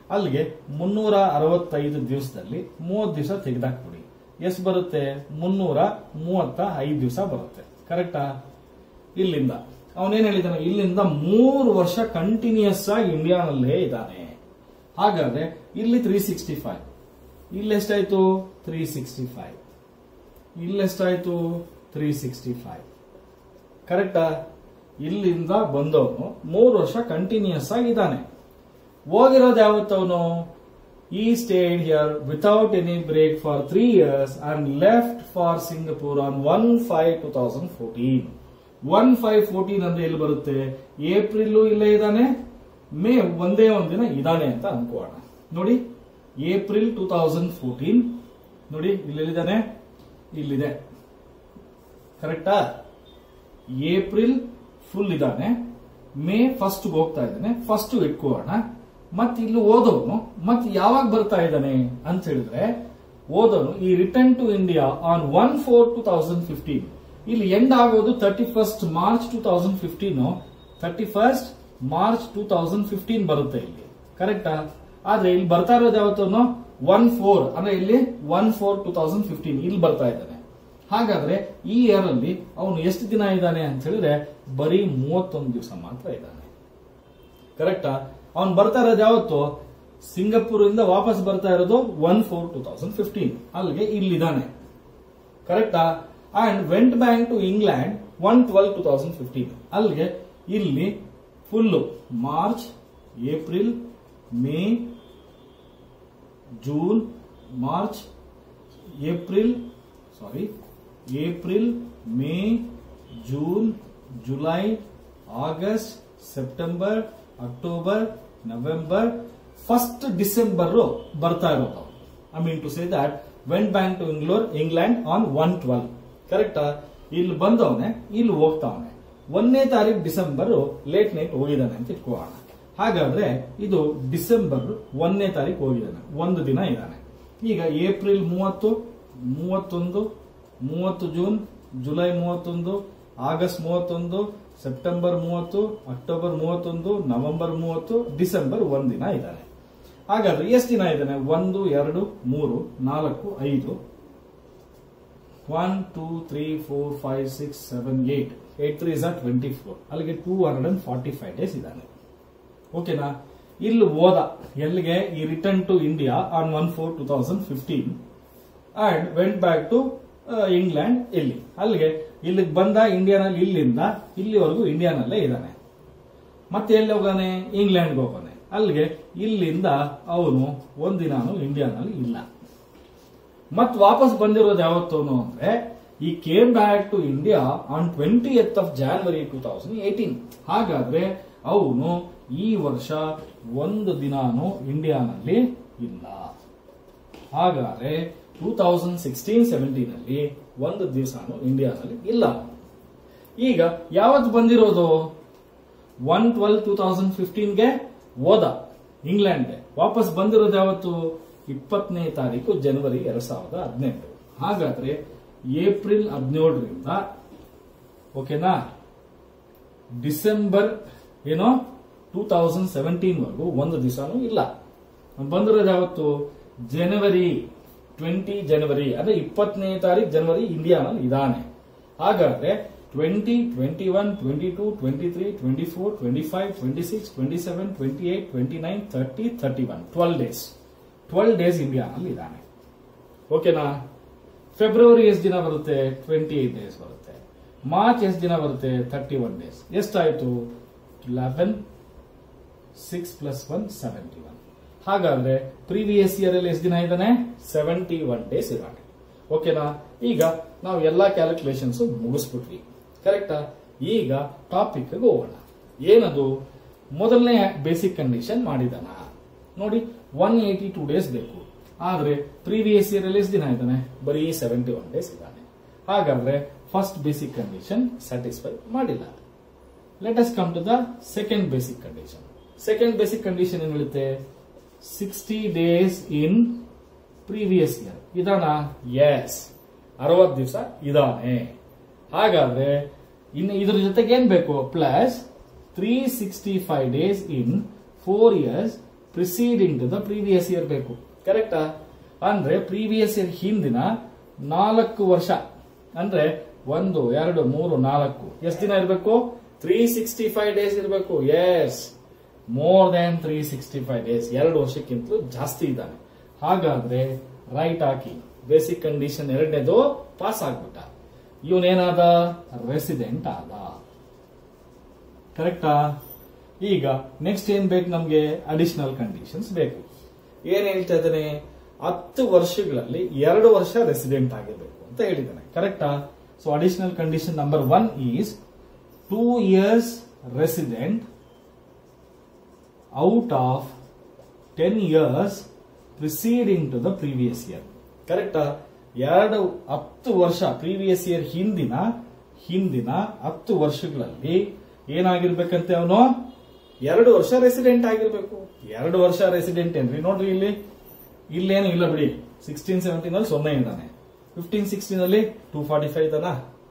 ಅಲ್ಲಿಗೆ ಮುನ್ನೂರ ಅರವತ್ತೈದು ದಿವಸದಲ್ಲಿ ಮೂವತ್ತು ದಿವಸ ತೆಗೆದಾಕ್ಬಿಡಿ ಎಷ್ಟು ಬರುತ್ತೆ ಮುನ್ನೂರ ಮೂವತ್ತ ಐದು ದಿವಸ ಬರುತ್ತೆ ಕರೆಕ್ಟಾ ಇಲ್ಲಿಂದ ಅವನೇನ್ ಹೇಳಿದಾನೆ ಇಲ್ಲಿಂದ ಮೂರು ವರ್ಷ ಕಂಟಿನ್ಯೂಸ್ ಆಗಿ ಇಂಡಿಯಾನಲ್ಲೇ ಇದ್ದಾನೆ ಹಾಗಾದ್ರೆ ಇಲ್ಲಿ ತ್ರೀ ಸಿಕ್ಸ್ಟಿ ಫೈವ್ ಇಲ್ಲೆಷ್ಟಾಯ್ತು ತ್ರೀ ಸಿಕ್ಸ್ಟಿ ಫೈವ್ ಇಲ್ಲೆಷ್ಟಾಯ್ತು ತ್ರೀ ಸಿಕ್ಸ್ಟಿ ಫೈವ್ ಕರೆಕ್ಟಾ ಇಲ್ಲಿಂದ ಬಂದವನು ಮೂರು ವರ್ಷ ಕಂಟಿನ್ಯೂಸ್ ಆಗಿದ್ದಾನೆ ಹೋಗಿರೋದು ಯಾವತ್ತವನು he stayed here without any break for three years and left for Singapore on one five two thousand fourteen one five fourteen ಅಂದ್ರೆ ಎಲ್ಲಿ ಬರುತ್ತೆ ಏಪ್ರಿಲ್ ಇಲ್ಲೇ ಇದ್ದಾನೆ ಮೇ ಒಂದೇ ಒಂದಿನ ಇದ್ದಾನೆ ಅಂತ ಅನ್ಕೋಣ ನೋಡಿ ಏಪ್ರಿಲ್ ಟೂ ತೌಸಂಡ್ ಫೋರ್ಟೀನ್ ನೋಡಿ ಇಲ್ಲೆಲ್ಲಿದ್ದಾನೆ ಇಲ್ಲಿದೆ ಕರೆಕ್ಟಾ ಏಪ್ರಿಲ್ ಫುಲ್ ಇದ್ದಾನೆ ಮೇ ಫಸ್ಟ್ ಹೋಗ್ತಾ ಇದ್ದಾನೆ ಫಸ್ಟ್ ಇಟ್ಕೋಣ ಮತ್ ಇಲ್ಲಿ ಓದೋನು ಮತ್ ಯಾವಾಗ ಬರ್ತಾ ಇದ್ದಾನೆ ಅಂತ ಹೇಳಿದ್ರೆ ಓದೋನು he return to India on one four two thousand fifteen ಇಲ್ಲಿ ಎಂಡ್ ಆಗೋದು thirty first March two thousand fifteen thirty first March two thousand fifteen ಬರುತ್ತೆ ಇಲ್ಲಿ ಕರೆಕ್ಟಾ ಆದ್ರೆ ಇಲ್ಲಿ ಬರ್ತಾ ಇರೋದು ಯಾವತ್ತೂ ಒನ್ ಫೋರ್ ಅಂದ್ರೆ ಇಲ್ಲಿ one four two thousand fifteen ಇಲ್ಲಿ ಬರ್ತಾ ಇದ್ದಾನೆ ಹಾಗಾದ್ರೆ ಈ ಇಯರ್ ಅಲ್ಲಿ ಅವನು ಎಷ್ಟು ದಿನ ಇದ್ದಾನೆ ಅಂತ ಹೇಳಿದ್ರೆ ಬರೀ ಮೂವತ್ತೊಂದು ದಿವಸ ಮಾತ್ರ ಇದ್ದಾನೆ ಕರೆಕ್ಟಾ ಅವನು ಬರ್ತಾ ಇರೋದು ಯಾವತ್ತು ಸಿಂಗಪುರ್ ಇಂದ ವಾಪಸ್ ಬರ್ತಾ ಇರೋದು one four two thousand fifteen ಅಲ್ಲಿಗೆ ಇಲ್ಲಿದ್ದಾನೆ ಕರೆಕ್ಟಾ and went back to England one twelve two thousand fifteen ಅಲ್ಲಿಗೆ ಇಲ್ಲಿ full March April May June March April sorry April May June July August September October November first December ಬರ್ತಾ ಇರೋದು I mean to say that went back to ಇಂಗ್ಲೋರ್ England on one twelve ಕರೆಕ್ಟಾ ಇಲ್ಲಿ ಬಂದವನೆ ಇಲ್ಲಿ ಹೋಗ್ತಾವನೆ ಒಂದನೇ ತಾರೀಕು ಡಿಸೆಂಬರ್ ಲೇಟ್ ನೈಟ್ ಹೋಗಿದ್ದಾನೆ ಅಂತ ಇಟ್ಕೋಣ ಹಾಗಾದ್ರೆ ಇದು ಡಿಸೆಂಬರ್ ಒಂದನೇ ತಾರೀಕು ಹೋಗಿದ್ದಾನೆ ಒಂದು ದಿನ ಇದ್ದಾನೆ ಈಗ ಏಪ್ರಿಲ್ ಮೂವತ್ತು ಮೂವತ್ತೊಂದು ಮೂವತ್ತು ಜೂನ್ ಜುಲೈ ಮೂವತ್ತೊಂದು ಆಗಸ್ಟ್ ಮೂವತ್ತೊಂದು ಸೆಪ್ಟೆಂಬರ್ ಮೂವತ್ತು ಅಕ್ಟೋಬರ್ ಮೂವತ್ತೊಂದು ನವೆಂಬರ್ ಮೂವತ್ತು ಡಿಸೆಂಬರ್ ಒಂದಿನ ಇದ್ದಾನೆ ಹಾಗಾದ್ರೆ ಎಷ್ಟು ದಿನ ಇದ್ದಾನೆ ಒಂದು ಎರಡು ಮೂರು ನಾಲ್ಕು ಐದು one two three four five six seven eight eight three is twenty four ಅಲ್ಲಿಗೆ two hundred and forty five days ಇದ್ದಾನೆ ಓಕೆನಾ ಇಲ್ಲಿ ಹೋದ ಎಲ್ಲಿಗೆ he return to India on one four two thousand fifteen and went back to England ಇಲ್ಲಿ ಅಲ್ಲಿಗೆ ಇಲ್ಲಿಗೆ ಬಂದ ಇಂಡಿಯಾನಲ್ಲಿ ಇಲ್ಲಿಂದ ಇಲ್ಲಿವರೆಗೂ ಇಂಡಿಯಾನಲ್ಲೇ ಇದ್ದಾನೆ ಮತ್ತೆ ಎಲ್ಲಿ ಹೋಗಾನೆ ಇಂಗ್ಲೆಂಡ್ಗೆ ಹೋಗಾನೆ ಅಲ್ಲಿಗೆ ಇಲ್ಲಿಂದ ಅವನು ಒಂದಿನಾನು ಇಂಡಿಯಾನಲ್ಲಿ ಇಲ್ಲ ಮತ್ ವಾಪಸ್ ಬಂದಿರೋದು ಯಾವತ್ತವನು ಅಂದ್ರೆ he came back to India on twenty eighth of January two thousand eighteen ಹಾಗಾದ್ರೆ ಅವನು ಈ ವರ್ಷ ಒಂದು ದಿನಾನು ಇಂಡಿಯಾನಲ್ಲಿ ಇಲ್ಲ ಹಾಗಾದ್ರೆ ಟೂ ತೌಸಂಡ್ ಸಿಕ್ಸ್ಟೀನ್ ಸೆವೆಂಟೀನ್ ಅಲ್ಲಿ ಒಂದು ದಿವಸನು ಇಂಡಿಯಾನಲ್ಲಿ ಇಲ್ಲ ಈಗ ಯಾವತ್ತು ಬಂದಿರೋದು ಒನ್ ಟ್ವೆಲ್ ಟೂ ತೌಸಂಡ್ ಫಿಫ್ಟೀನ್ಗೆ ಹೋದ ಇಂಗ್ಲೆಂಡ್ಗೆ ವಾಪಸ್ ಬಂದಿರೋದು ಯಾವತ್ತು ಇಪ್ಪತ್ತನೇ ತಾರೀಕು ಜನವರಿ ಎರಡ್ ಸಾವಿರದ ಹದಿನೆಂಟು ಹಾಗಾದ್ರೆ ಏಪ್ರಿಲ್ ಹದಿನೇಳರಿಂದ ಓಕೆನಾ ಡಿಸೆಂಬರ್ ಏನೋ ಟೂ ತೌಸಂಡ್ ಸೆವೆಂಟೀನ್ ವರೆಗೂ ಒಂದು ದಿವಸನೂ ಇಲ್ಲ ಬಂದಿರೋದು ಯಾವತ್ತು ಜನವರಿ ಟ್ವೆಂಟಿ ಜನವರಿ ಅಂದ್ರೆ ಇಪ್ಪತ್ತನೇ ತಾರೀಕು ಜನವರಿ ಇಂಡಿಯಾನಲ್ಲಿ ಇದ್ದಾನೆ ಹಾಗಾದ್ರೆ twenty twenty one twenty two twenty three twenty four twenty five twenty six twenty seven twenty eight twenty nine thirty thirty one twelve days twelve days ಇಂಡಿಯಾನಲ್ಲಿ ಇದ್ದಾನೆ ಓಕೆನಾ ಫೆಬ್ರವರಿ ಎಷ್ಟು ದಿನ ಬರುತ್ತೆ ಟ್ವೆಂಟಿ ಏಟ್ ಡೇಸ್ ಬರುತ್ತೆ ಮಾರ್ಚ್ ಎಷ್ಟು ದಿನ ಬರುತ್ತೆ ತರ್ಟಿ ಒನ್ ಡೇಸ್ ಎಷ್ಟಾಯ್ತು eleven six plus one seventy one ಹಾಗಾದ್ರೆ ಪ್ರೀವಿಯಸ್ ಇಯರ್ ಅಲ್ಲಿ ಎಷ್ಟು ದಿನ ಇದ್ದಾನೆ ಸೆವೆಂಟಿ ಒನ್ ಡೇಸ್ ಇದ್ದಾನೆ ಓಕೆನಾ ಈಗ ನಾವು ಎಲ್ಲಾ ಕ್ಯಾಲ್ಕುಲೇಷನ್ಸ್ ಮುಗಿಸ್ಬಿಟ್ವಿ ಕರೆಕ್ಟಾ ಈಗ ಟಾಪಿಕ್ ಹೋಗೋಣ ಏನದು ಮೊದಲನೇ ಬೇಸಿಕ್ ಕಂಡೀಷನ್ ಮಾಡಿದಾನ ನೋಡಿ ಒನ್ ಏಟಿ ಟೂ ಡೇಸ್ ಬೇಕು ಆದ್ರೆ ಪ್ರೀವಿಯಸ್ ಇಯರ್ ಅಲ್ಲಿ ಎಷ್ಟು ದಿನ ಇದ್ದಾನೆ ಬರೀ ಸೆವೆಂಟಿ ಒನ್ ಡೇಸ್ ಇದ್ದಾನೆ ಹಾಗಾದ್ರೆ ಫಸ್ಟ್ ಬೇಸಿಕ್ ಕಂಡೀಷನ್ ಸ್ಯಾಟಿಸ್ಫೈ ಮಾಡಿಲ್ಲ let us come to the second basic condition second basic condition ಏನ್ ಹೇಳುತ್ತೆ sixty days in previous year ಇದಾನ ಎಸ್ ಅರವತ್ತು ದಿವಸ ಇದಾನೆ ಹಾಗಾದ್ರೆ ಇನ್ನು ಇದ್ರ ಜೊತೆಗೆ ಏನ್ ಬೇಕು plus three sixty five days in four years preceding to the previous year ಬೇಕು ಕರೆಕ್ಟಾ ಅಂದ್ರೆ ಪ್ರೀವಿಯಸ್ ಇಯರ್ ಹಿಂದಿನ ನಾಲ್ಕು ವರ್ಷ ಅಂದ್ರೆ ಒಂದು ಎರಡು ಮೂರು ನಾಲ್ಕು ಎಷ್ಟು ದಿನ ಇರಬೇಕು ತ್ರೀ ಸಿಕ್ಸ್ಟಿ ಫೈವ್ ಡೇಸ್ ಇರಬೇಕು yes more than three sixty five days ಎರಡು ವರ್ಷಕ್ಕಿಂತಲೂ ಜಾಸ್ತಿ ಇದ್ದಾನೆ ಹಾಗಾದ್ರೆ ರೈಟ್ ಹಾಕಿ ಬೇಸಿಕ್ ಕಂಡೀಷನ್ ಎರಡನೇದು ಪಾಸ್ ಆಗ್ಬಿಟ್ಟ ಇವನೇನಾದ ರೆಸಿಡೆಂಟ್ ಆದ ಕರೆಕ್ಟಾ ಈಗ ನೆಕ್ಸ್ಟ್ ಏನ್ ಬೇಕು ನಮ್ಗೆ ಅಡಿಷನಲ್ ಕಂಡೀಷನ್ಸ್ ಬೇಕು ಏನ್ ಹೇಳ್ತಾ ಇದ್ದಾನೆ ಹತ್ತು ವರ್ಷಗಳಲ್ಲಿ ಎರಡು ವರ್ಷ ರೆಸಿಡೆಂಟ್ ಆಗಿರ್ಬೇಕು ಅಂತ ಹೇಳಿದ್ದಾನೆ ಕರೆಕ್ಟಾ so additional condition number one is two years resident out of ten years preceding to the previous year ಕರೆಕ್ಟಾ ಎರಡು ಹತ್ತು ವರ್ಷ ಪ್ರೀವಿಯಸ್ ಇಯರ್ ಹಿಂದಿನ ಹಿಂದಿನ ಹತ್ತು ವರ್ಷಗಳಲ್ಲಿ ಏನಾಗಿರ್ಬೇಕಂತೆ ಅವನು ಎರಡು ವರ್ಷ ರೆಸಿಡೆಂಟ್ ಆಗಿರ್ಬೇಕು ಎರಡು ವರ್ಷ ರೆಸಿಡೆಂಟ್ ಏನ್ರಿ ನೋಡ್ರಿ ಇಲ್ಲಿ ಇಲ್ಲೇನು ಇಲ್ಲ ಬಿಡಿ ಸಿಕ್ಸ್ಟೀನ್ ಸೆವೆಂಟೀನ್ ಅಲ್ಲಿ ಸೊನ್ನೆ ಇದ್ದಾನೆ ಫಿಫ್ಟೀನ್ ಸಿಕ್ಸ್ಟೀನ್ ಅಲ್ಲಿ ಟೂ ಫಾರ್ಟಿ ಫೈವ್ ಇದ್ದಾನ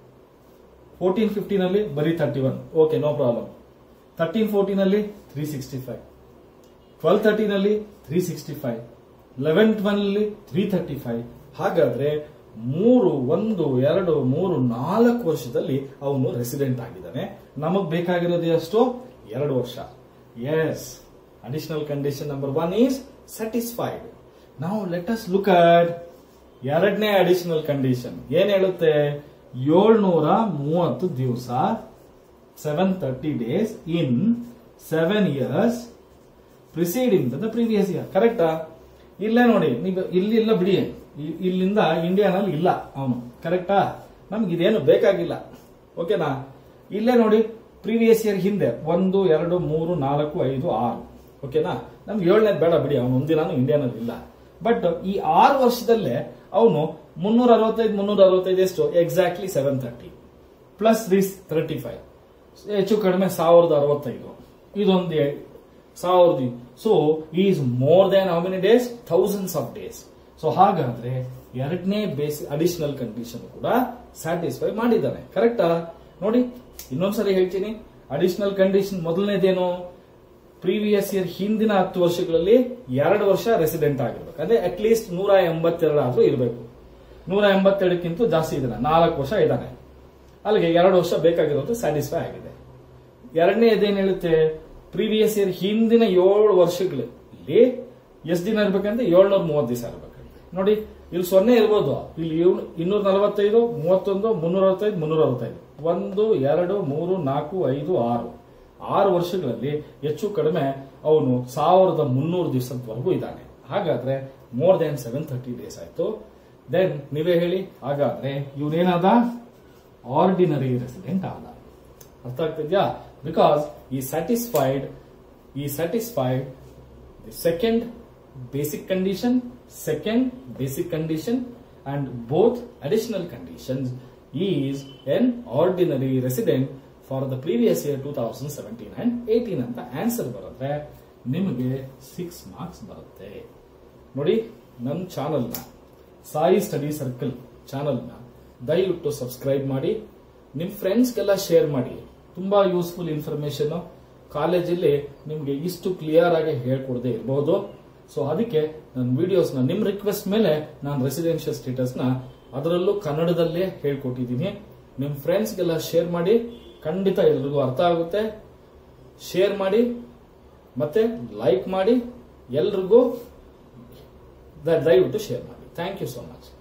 ಫೋರ್ಟೀನ್ ಫಿಫ್ಟೀನ್ ಅಲ್ಲಿ ಬರೀ thirty one okay no problem thirteen fourteen ಅಲ್ಲಿ three sixty five twelve thirteen ಅಲ್ಲಿ three sixty five eleven twelve ಅಲ್ಲಿ ತ್ರೀ ತರ್ಟಿ ಫೈವ್ ಹಾಗಾದ್ರೆ ಮೂರು ಒಂದು ಎರಡು ಮೂರು ನಾಲ್ಕು ವರ್ಷದಲ್ಲಿ ಅವನು ರೆಸಿಡೆಂಟ್ ಆಗಿದ್ದಾನೆ ನಮಗ್ ಬೇಕಾಗಿರೋದು ಎಷ್ಟು ಎರಡು ವರ್ಷ yes additional condition number one is satisfied ನಾವು ಲೆಟ್ ಅಸ್ ಲುಕ್ ಅಟ್ ಎರಡನೇ ಅಡಿಷನಲ್ ಕಂಡೀಷನ್ ಏನ್ ಹೇಳುತ್ತೆ ಏಳ್ನೂರ ಮೂವತ್ತು ದಿವಸ seven thirty days in seven years preceding the previous year ಕರೆಕ್ಟಾ ಇಲ್ಲೇ ನೋಡಿ ನೀವು ಇಲ್ಲಿ ಇಲ್ಲ ಬಿಡಿ ಇ- ಇಲ್ಲಿಂದ ಇಂಡಿಯಾನಲ್ಲಿ ಇಲ್ಲ ಅವನು ಕರೆಕ್ಟಾ ನಮ್ಗೆ ಇದೇನು ಬೇಕಾಗಿಲ್ಲ ಓಕೆನಾ ಇಲ್ಲೇ ನೋಡಿ ಪ್ರೀವಿಯಸ್ ಇಯರ್ ಹಿಂದೆ ಒಂದು ಎರಡು ಮೂರು ನಾಲ್ಕು ಐದು ಆರು ಓಕೆನಾ ನಮ್ಗೆ ಏಳನೇದು ಬೇಡ ಬಿಡಿ ಅವನು ಒಂದಿನಾನು ಇಂಡಿಯಾನಲ್ಲಿ ಇಲ್ಲ ಬಟ್ ಈ ಆರು ವರ್ಷದಲ್ಲೇ ಅವನು ಮುನ್ನೂರ ಅರವತ್ತೈದು ಮುನ್ನೂರ ಅರವತ್ತೈದು ಎಷ್ಟು exactly seven thirty plus this thirty five ಹೆಚ್ಚು ಕಡಿಮೆ ಸಾವಿರದ ಅರವತ್ತೈದು ಇದೊಂದು ಎ- ಸಾವಿರದ so is more than how many days thousands of days so ಹಾಗಾದ್ರೆ ಎರಡನೇ ಬೇಸ್ ಅಡಿಷನಲ್ ಕಂಡೀಷನ್ ಕೂಡ ಸ್ಯಾಟಿಸ್ಫೈ ಮಾಡಿದ್ದಾನೆ ಕರೆಕ್ಟಾ ನೋಡಿ ಇನ್ನೊಂದ್ಸರಿ ಹೇಳ್ತೀನಿ ಅಡಿಷನಲ್ ಕಂಡೀಷನ್ ಮೊದಲನೇದೇನು ಪ್ರೀವಿಯಸ್ ಇಯರ್ ಹಿಂದಿನ ಹತ್ತು ವರ್ಷಗಳಲ್ಲಿ ಎರಡು ವರ್ಷ ರೆಸಿಡೆಂಟ್ ಆಗಿರ್ಬೇಕು ಅಂದ್ರೆ ಅಟ್ ಲೀಸ್ಟ್ ನೂರ ಎಂಬತ್ತೆರಡು ಆದ್ರೂ ಇರಬೇಕು ನೂರ ಎಂಬತ್ತೆರಡಕ್ಕಿಂತ ಜಾಸ್ತಿ ಇದ್ದಾನೆ ನಾಲ್ಕು ವರ್ಷ ಇದ್ದಾನೆ ಅಲ್ಲಿಗೆ ಎರಡು ವರ್ಷ ಬೇಕಾಗಿರೋದು ಸ್ಯಾಟಿಸ್ಫೈ ಆಗಿದೆ ಎರಡನೇ ಇದೇನ್ ಹೇಳುತ್ತೆ ಪ್ರೀವಿಯಸ್ ಇಯರ್ ಹಿಂದಿನ ಏಳು ವರ್ಷಗಳಲ್ಲಿ ಎಷ್ಟು ದಿನ ಇರ್ಬೇಕಂದ್ರೆ ಏಳ್ನೂರ ಮೂವತ್ತು ದಿವಸ ಇರ್ಬೇಕಂತೆ ನೋಡಿ ಇಲ್ಲಿ ಸೊನ್ನೆ ಇರ್ಬೋದು ಇಲ್ಲಿ ಇವ್ನು ಇನ್ನೂರ ನಲವತ್ತೈದು ಮೂವತ್ತೊಂದು ಮುನ್ನೂರ ಅರವತ್ತೈದು ಮುನ್ನೂರ ಅರವತ್ತೈದು ಒಂದು ಎರಡು ಮೂರು ನಾಲ್ಕು ಐದು ಆರು ಆರು ವರ್ಷಗಳಲ್ಲಿ ಹೆಚ್ಚು ಕಡಿಮೆ ಅವನು ಸಾವಿರದ ಮುನ್ನೂರು ದಿವಸದವರೆಗೂ ಇದ್ದಾನೆ ಹಾಗಾದ್ರೆ more than seven thirty days ಆಯ್ತು ದೆನ್ ನೀವೇ ಹೇಳಿ ಹಾಗಾದ್ರೆ ಇವನೇನಾದ ಆರ್ಡಿನರಿ ರೆಸಿಡೆಂಟ್ ಆದ ಅರ್ಥ ಆಗ್ತಿದ್ಯಾ because he satisfied he satisfied the second basic condition second basic condition and both additional conditions is an ordinary resident for the previous year two thousand seventeen and eighteen ಅಂತ answer ಬರುತ್ತೆ ನಿಮಗೆ six marks ಬರುತ್ತೆ ನೋಡಿ ನನ್ನ ಚಾನಲ್ನ Sai study circle ಚಾನಲ್ನ ದಯವಿಟ್ಟು subscribe ಮಾಡಿ ನಿಮ್ಮ ಫ್ರೆಂಡ್ಸ್ಗೆಲ್ಲ ಶೇರ್ ಮಾಡಿ ತುಂಬಾ ಯೂಸ್ಫುಲ್ ಇನ್ಫಾರ್ಮೇಶನ್ ಕಾಲೇಜಲ್ಲಿ ನಿಮ್ಗೆ ಇಷ್ಟು ಕ್ಲಿಯರ್ ಆಗಿ ಹೇಳ್ಕೊಡದೆ ಇರಬಹುದು ಸೊ ಅದಕ್ಕೆ ನನ್ನ ವಿಡಿಯೋಸ್ನ ನಿಮ್ ರಿಕ್ವೆಸ್ಟ್ ಮೇಲೆ ನಾನು ರೆಸಿಡೆನ್ಷಿಯಲ್ ಸ್ಟೇಟಸ್ ನ ಅದರಲ್ಲೂ ಕನ್ನಡದಲ್ಲೇ ಹೇಳ್ಕೊಟ್ಟಿದ್ದೀನಿ ನಿಮ್ ಫ್ರೆಂಡ್ಸ್ಗೆಲ್ಲ ಶೇರ್ ಮಾಡಿ ಖಂಡಿತ ಎಲ್ರಿಗೂ ಅರ್ಥ ಆಗುತ್ತೆ ಶೇರ್ ಮಾಡಿ ಮತ್ತೆ ಲೈಕ್ ಮಾಡಿ ಎಲ್ರಿಗೂ ದ- ದಯವಿಟ್ಟು ಶೇರ್ ಮಾಡಿ ಥ್ಯಾಂಕ್ ಯು ಸೋ ಮಚ್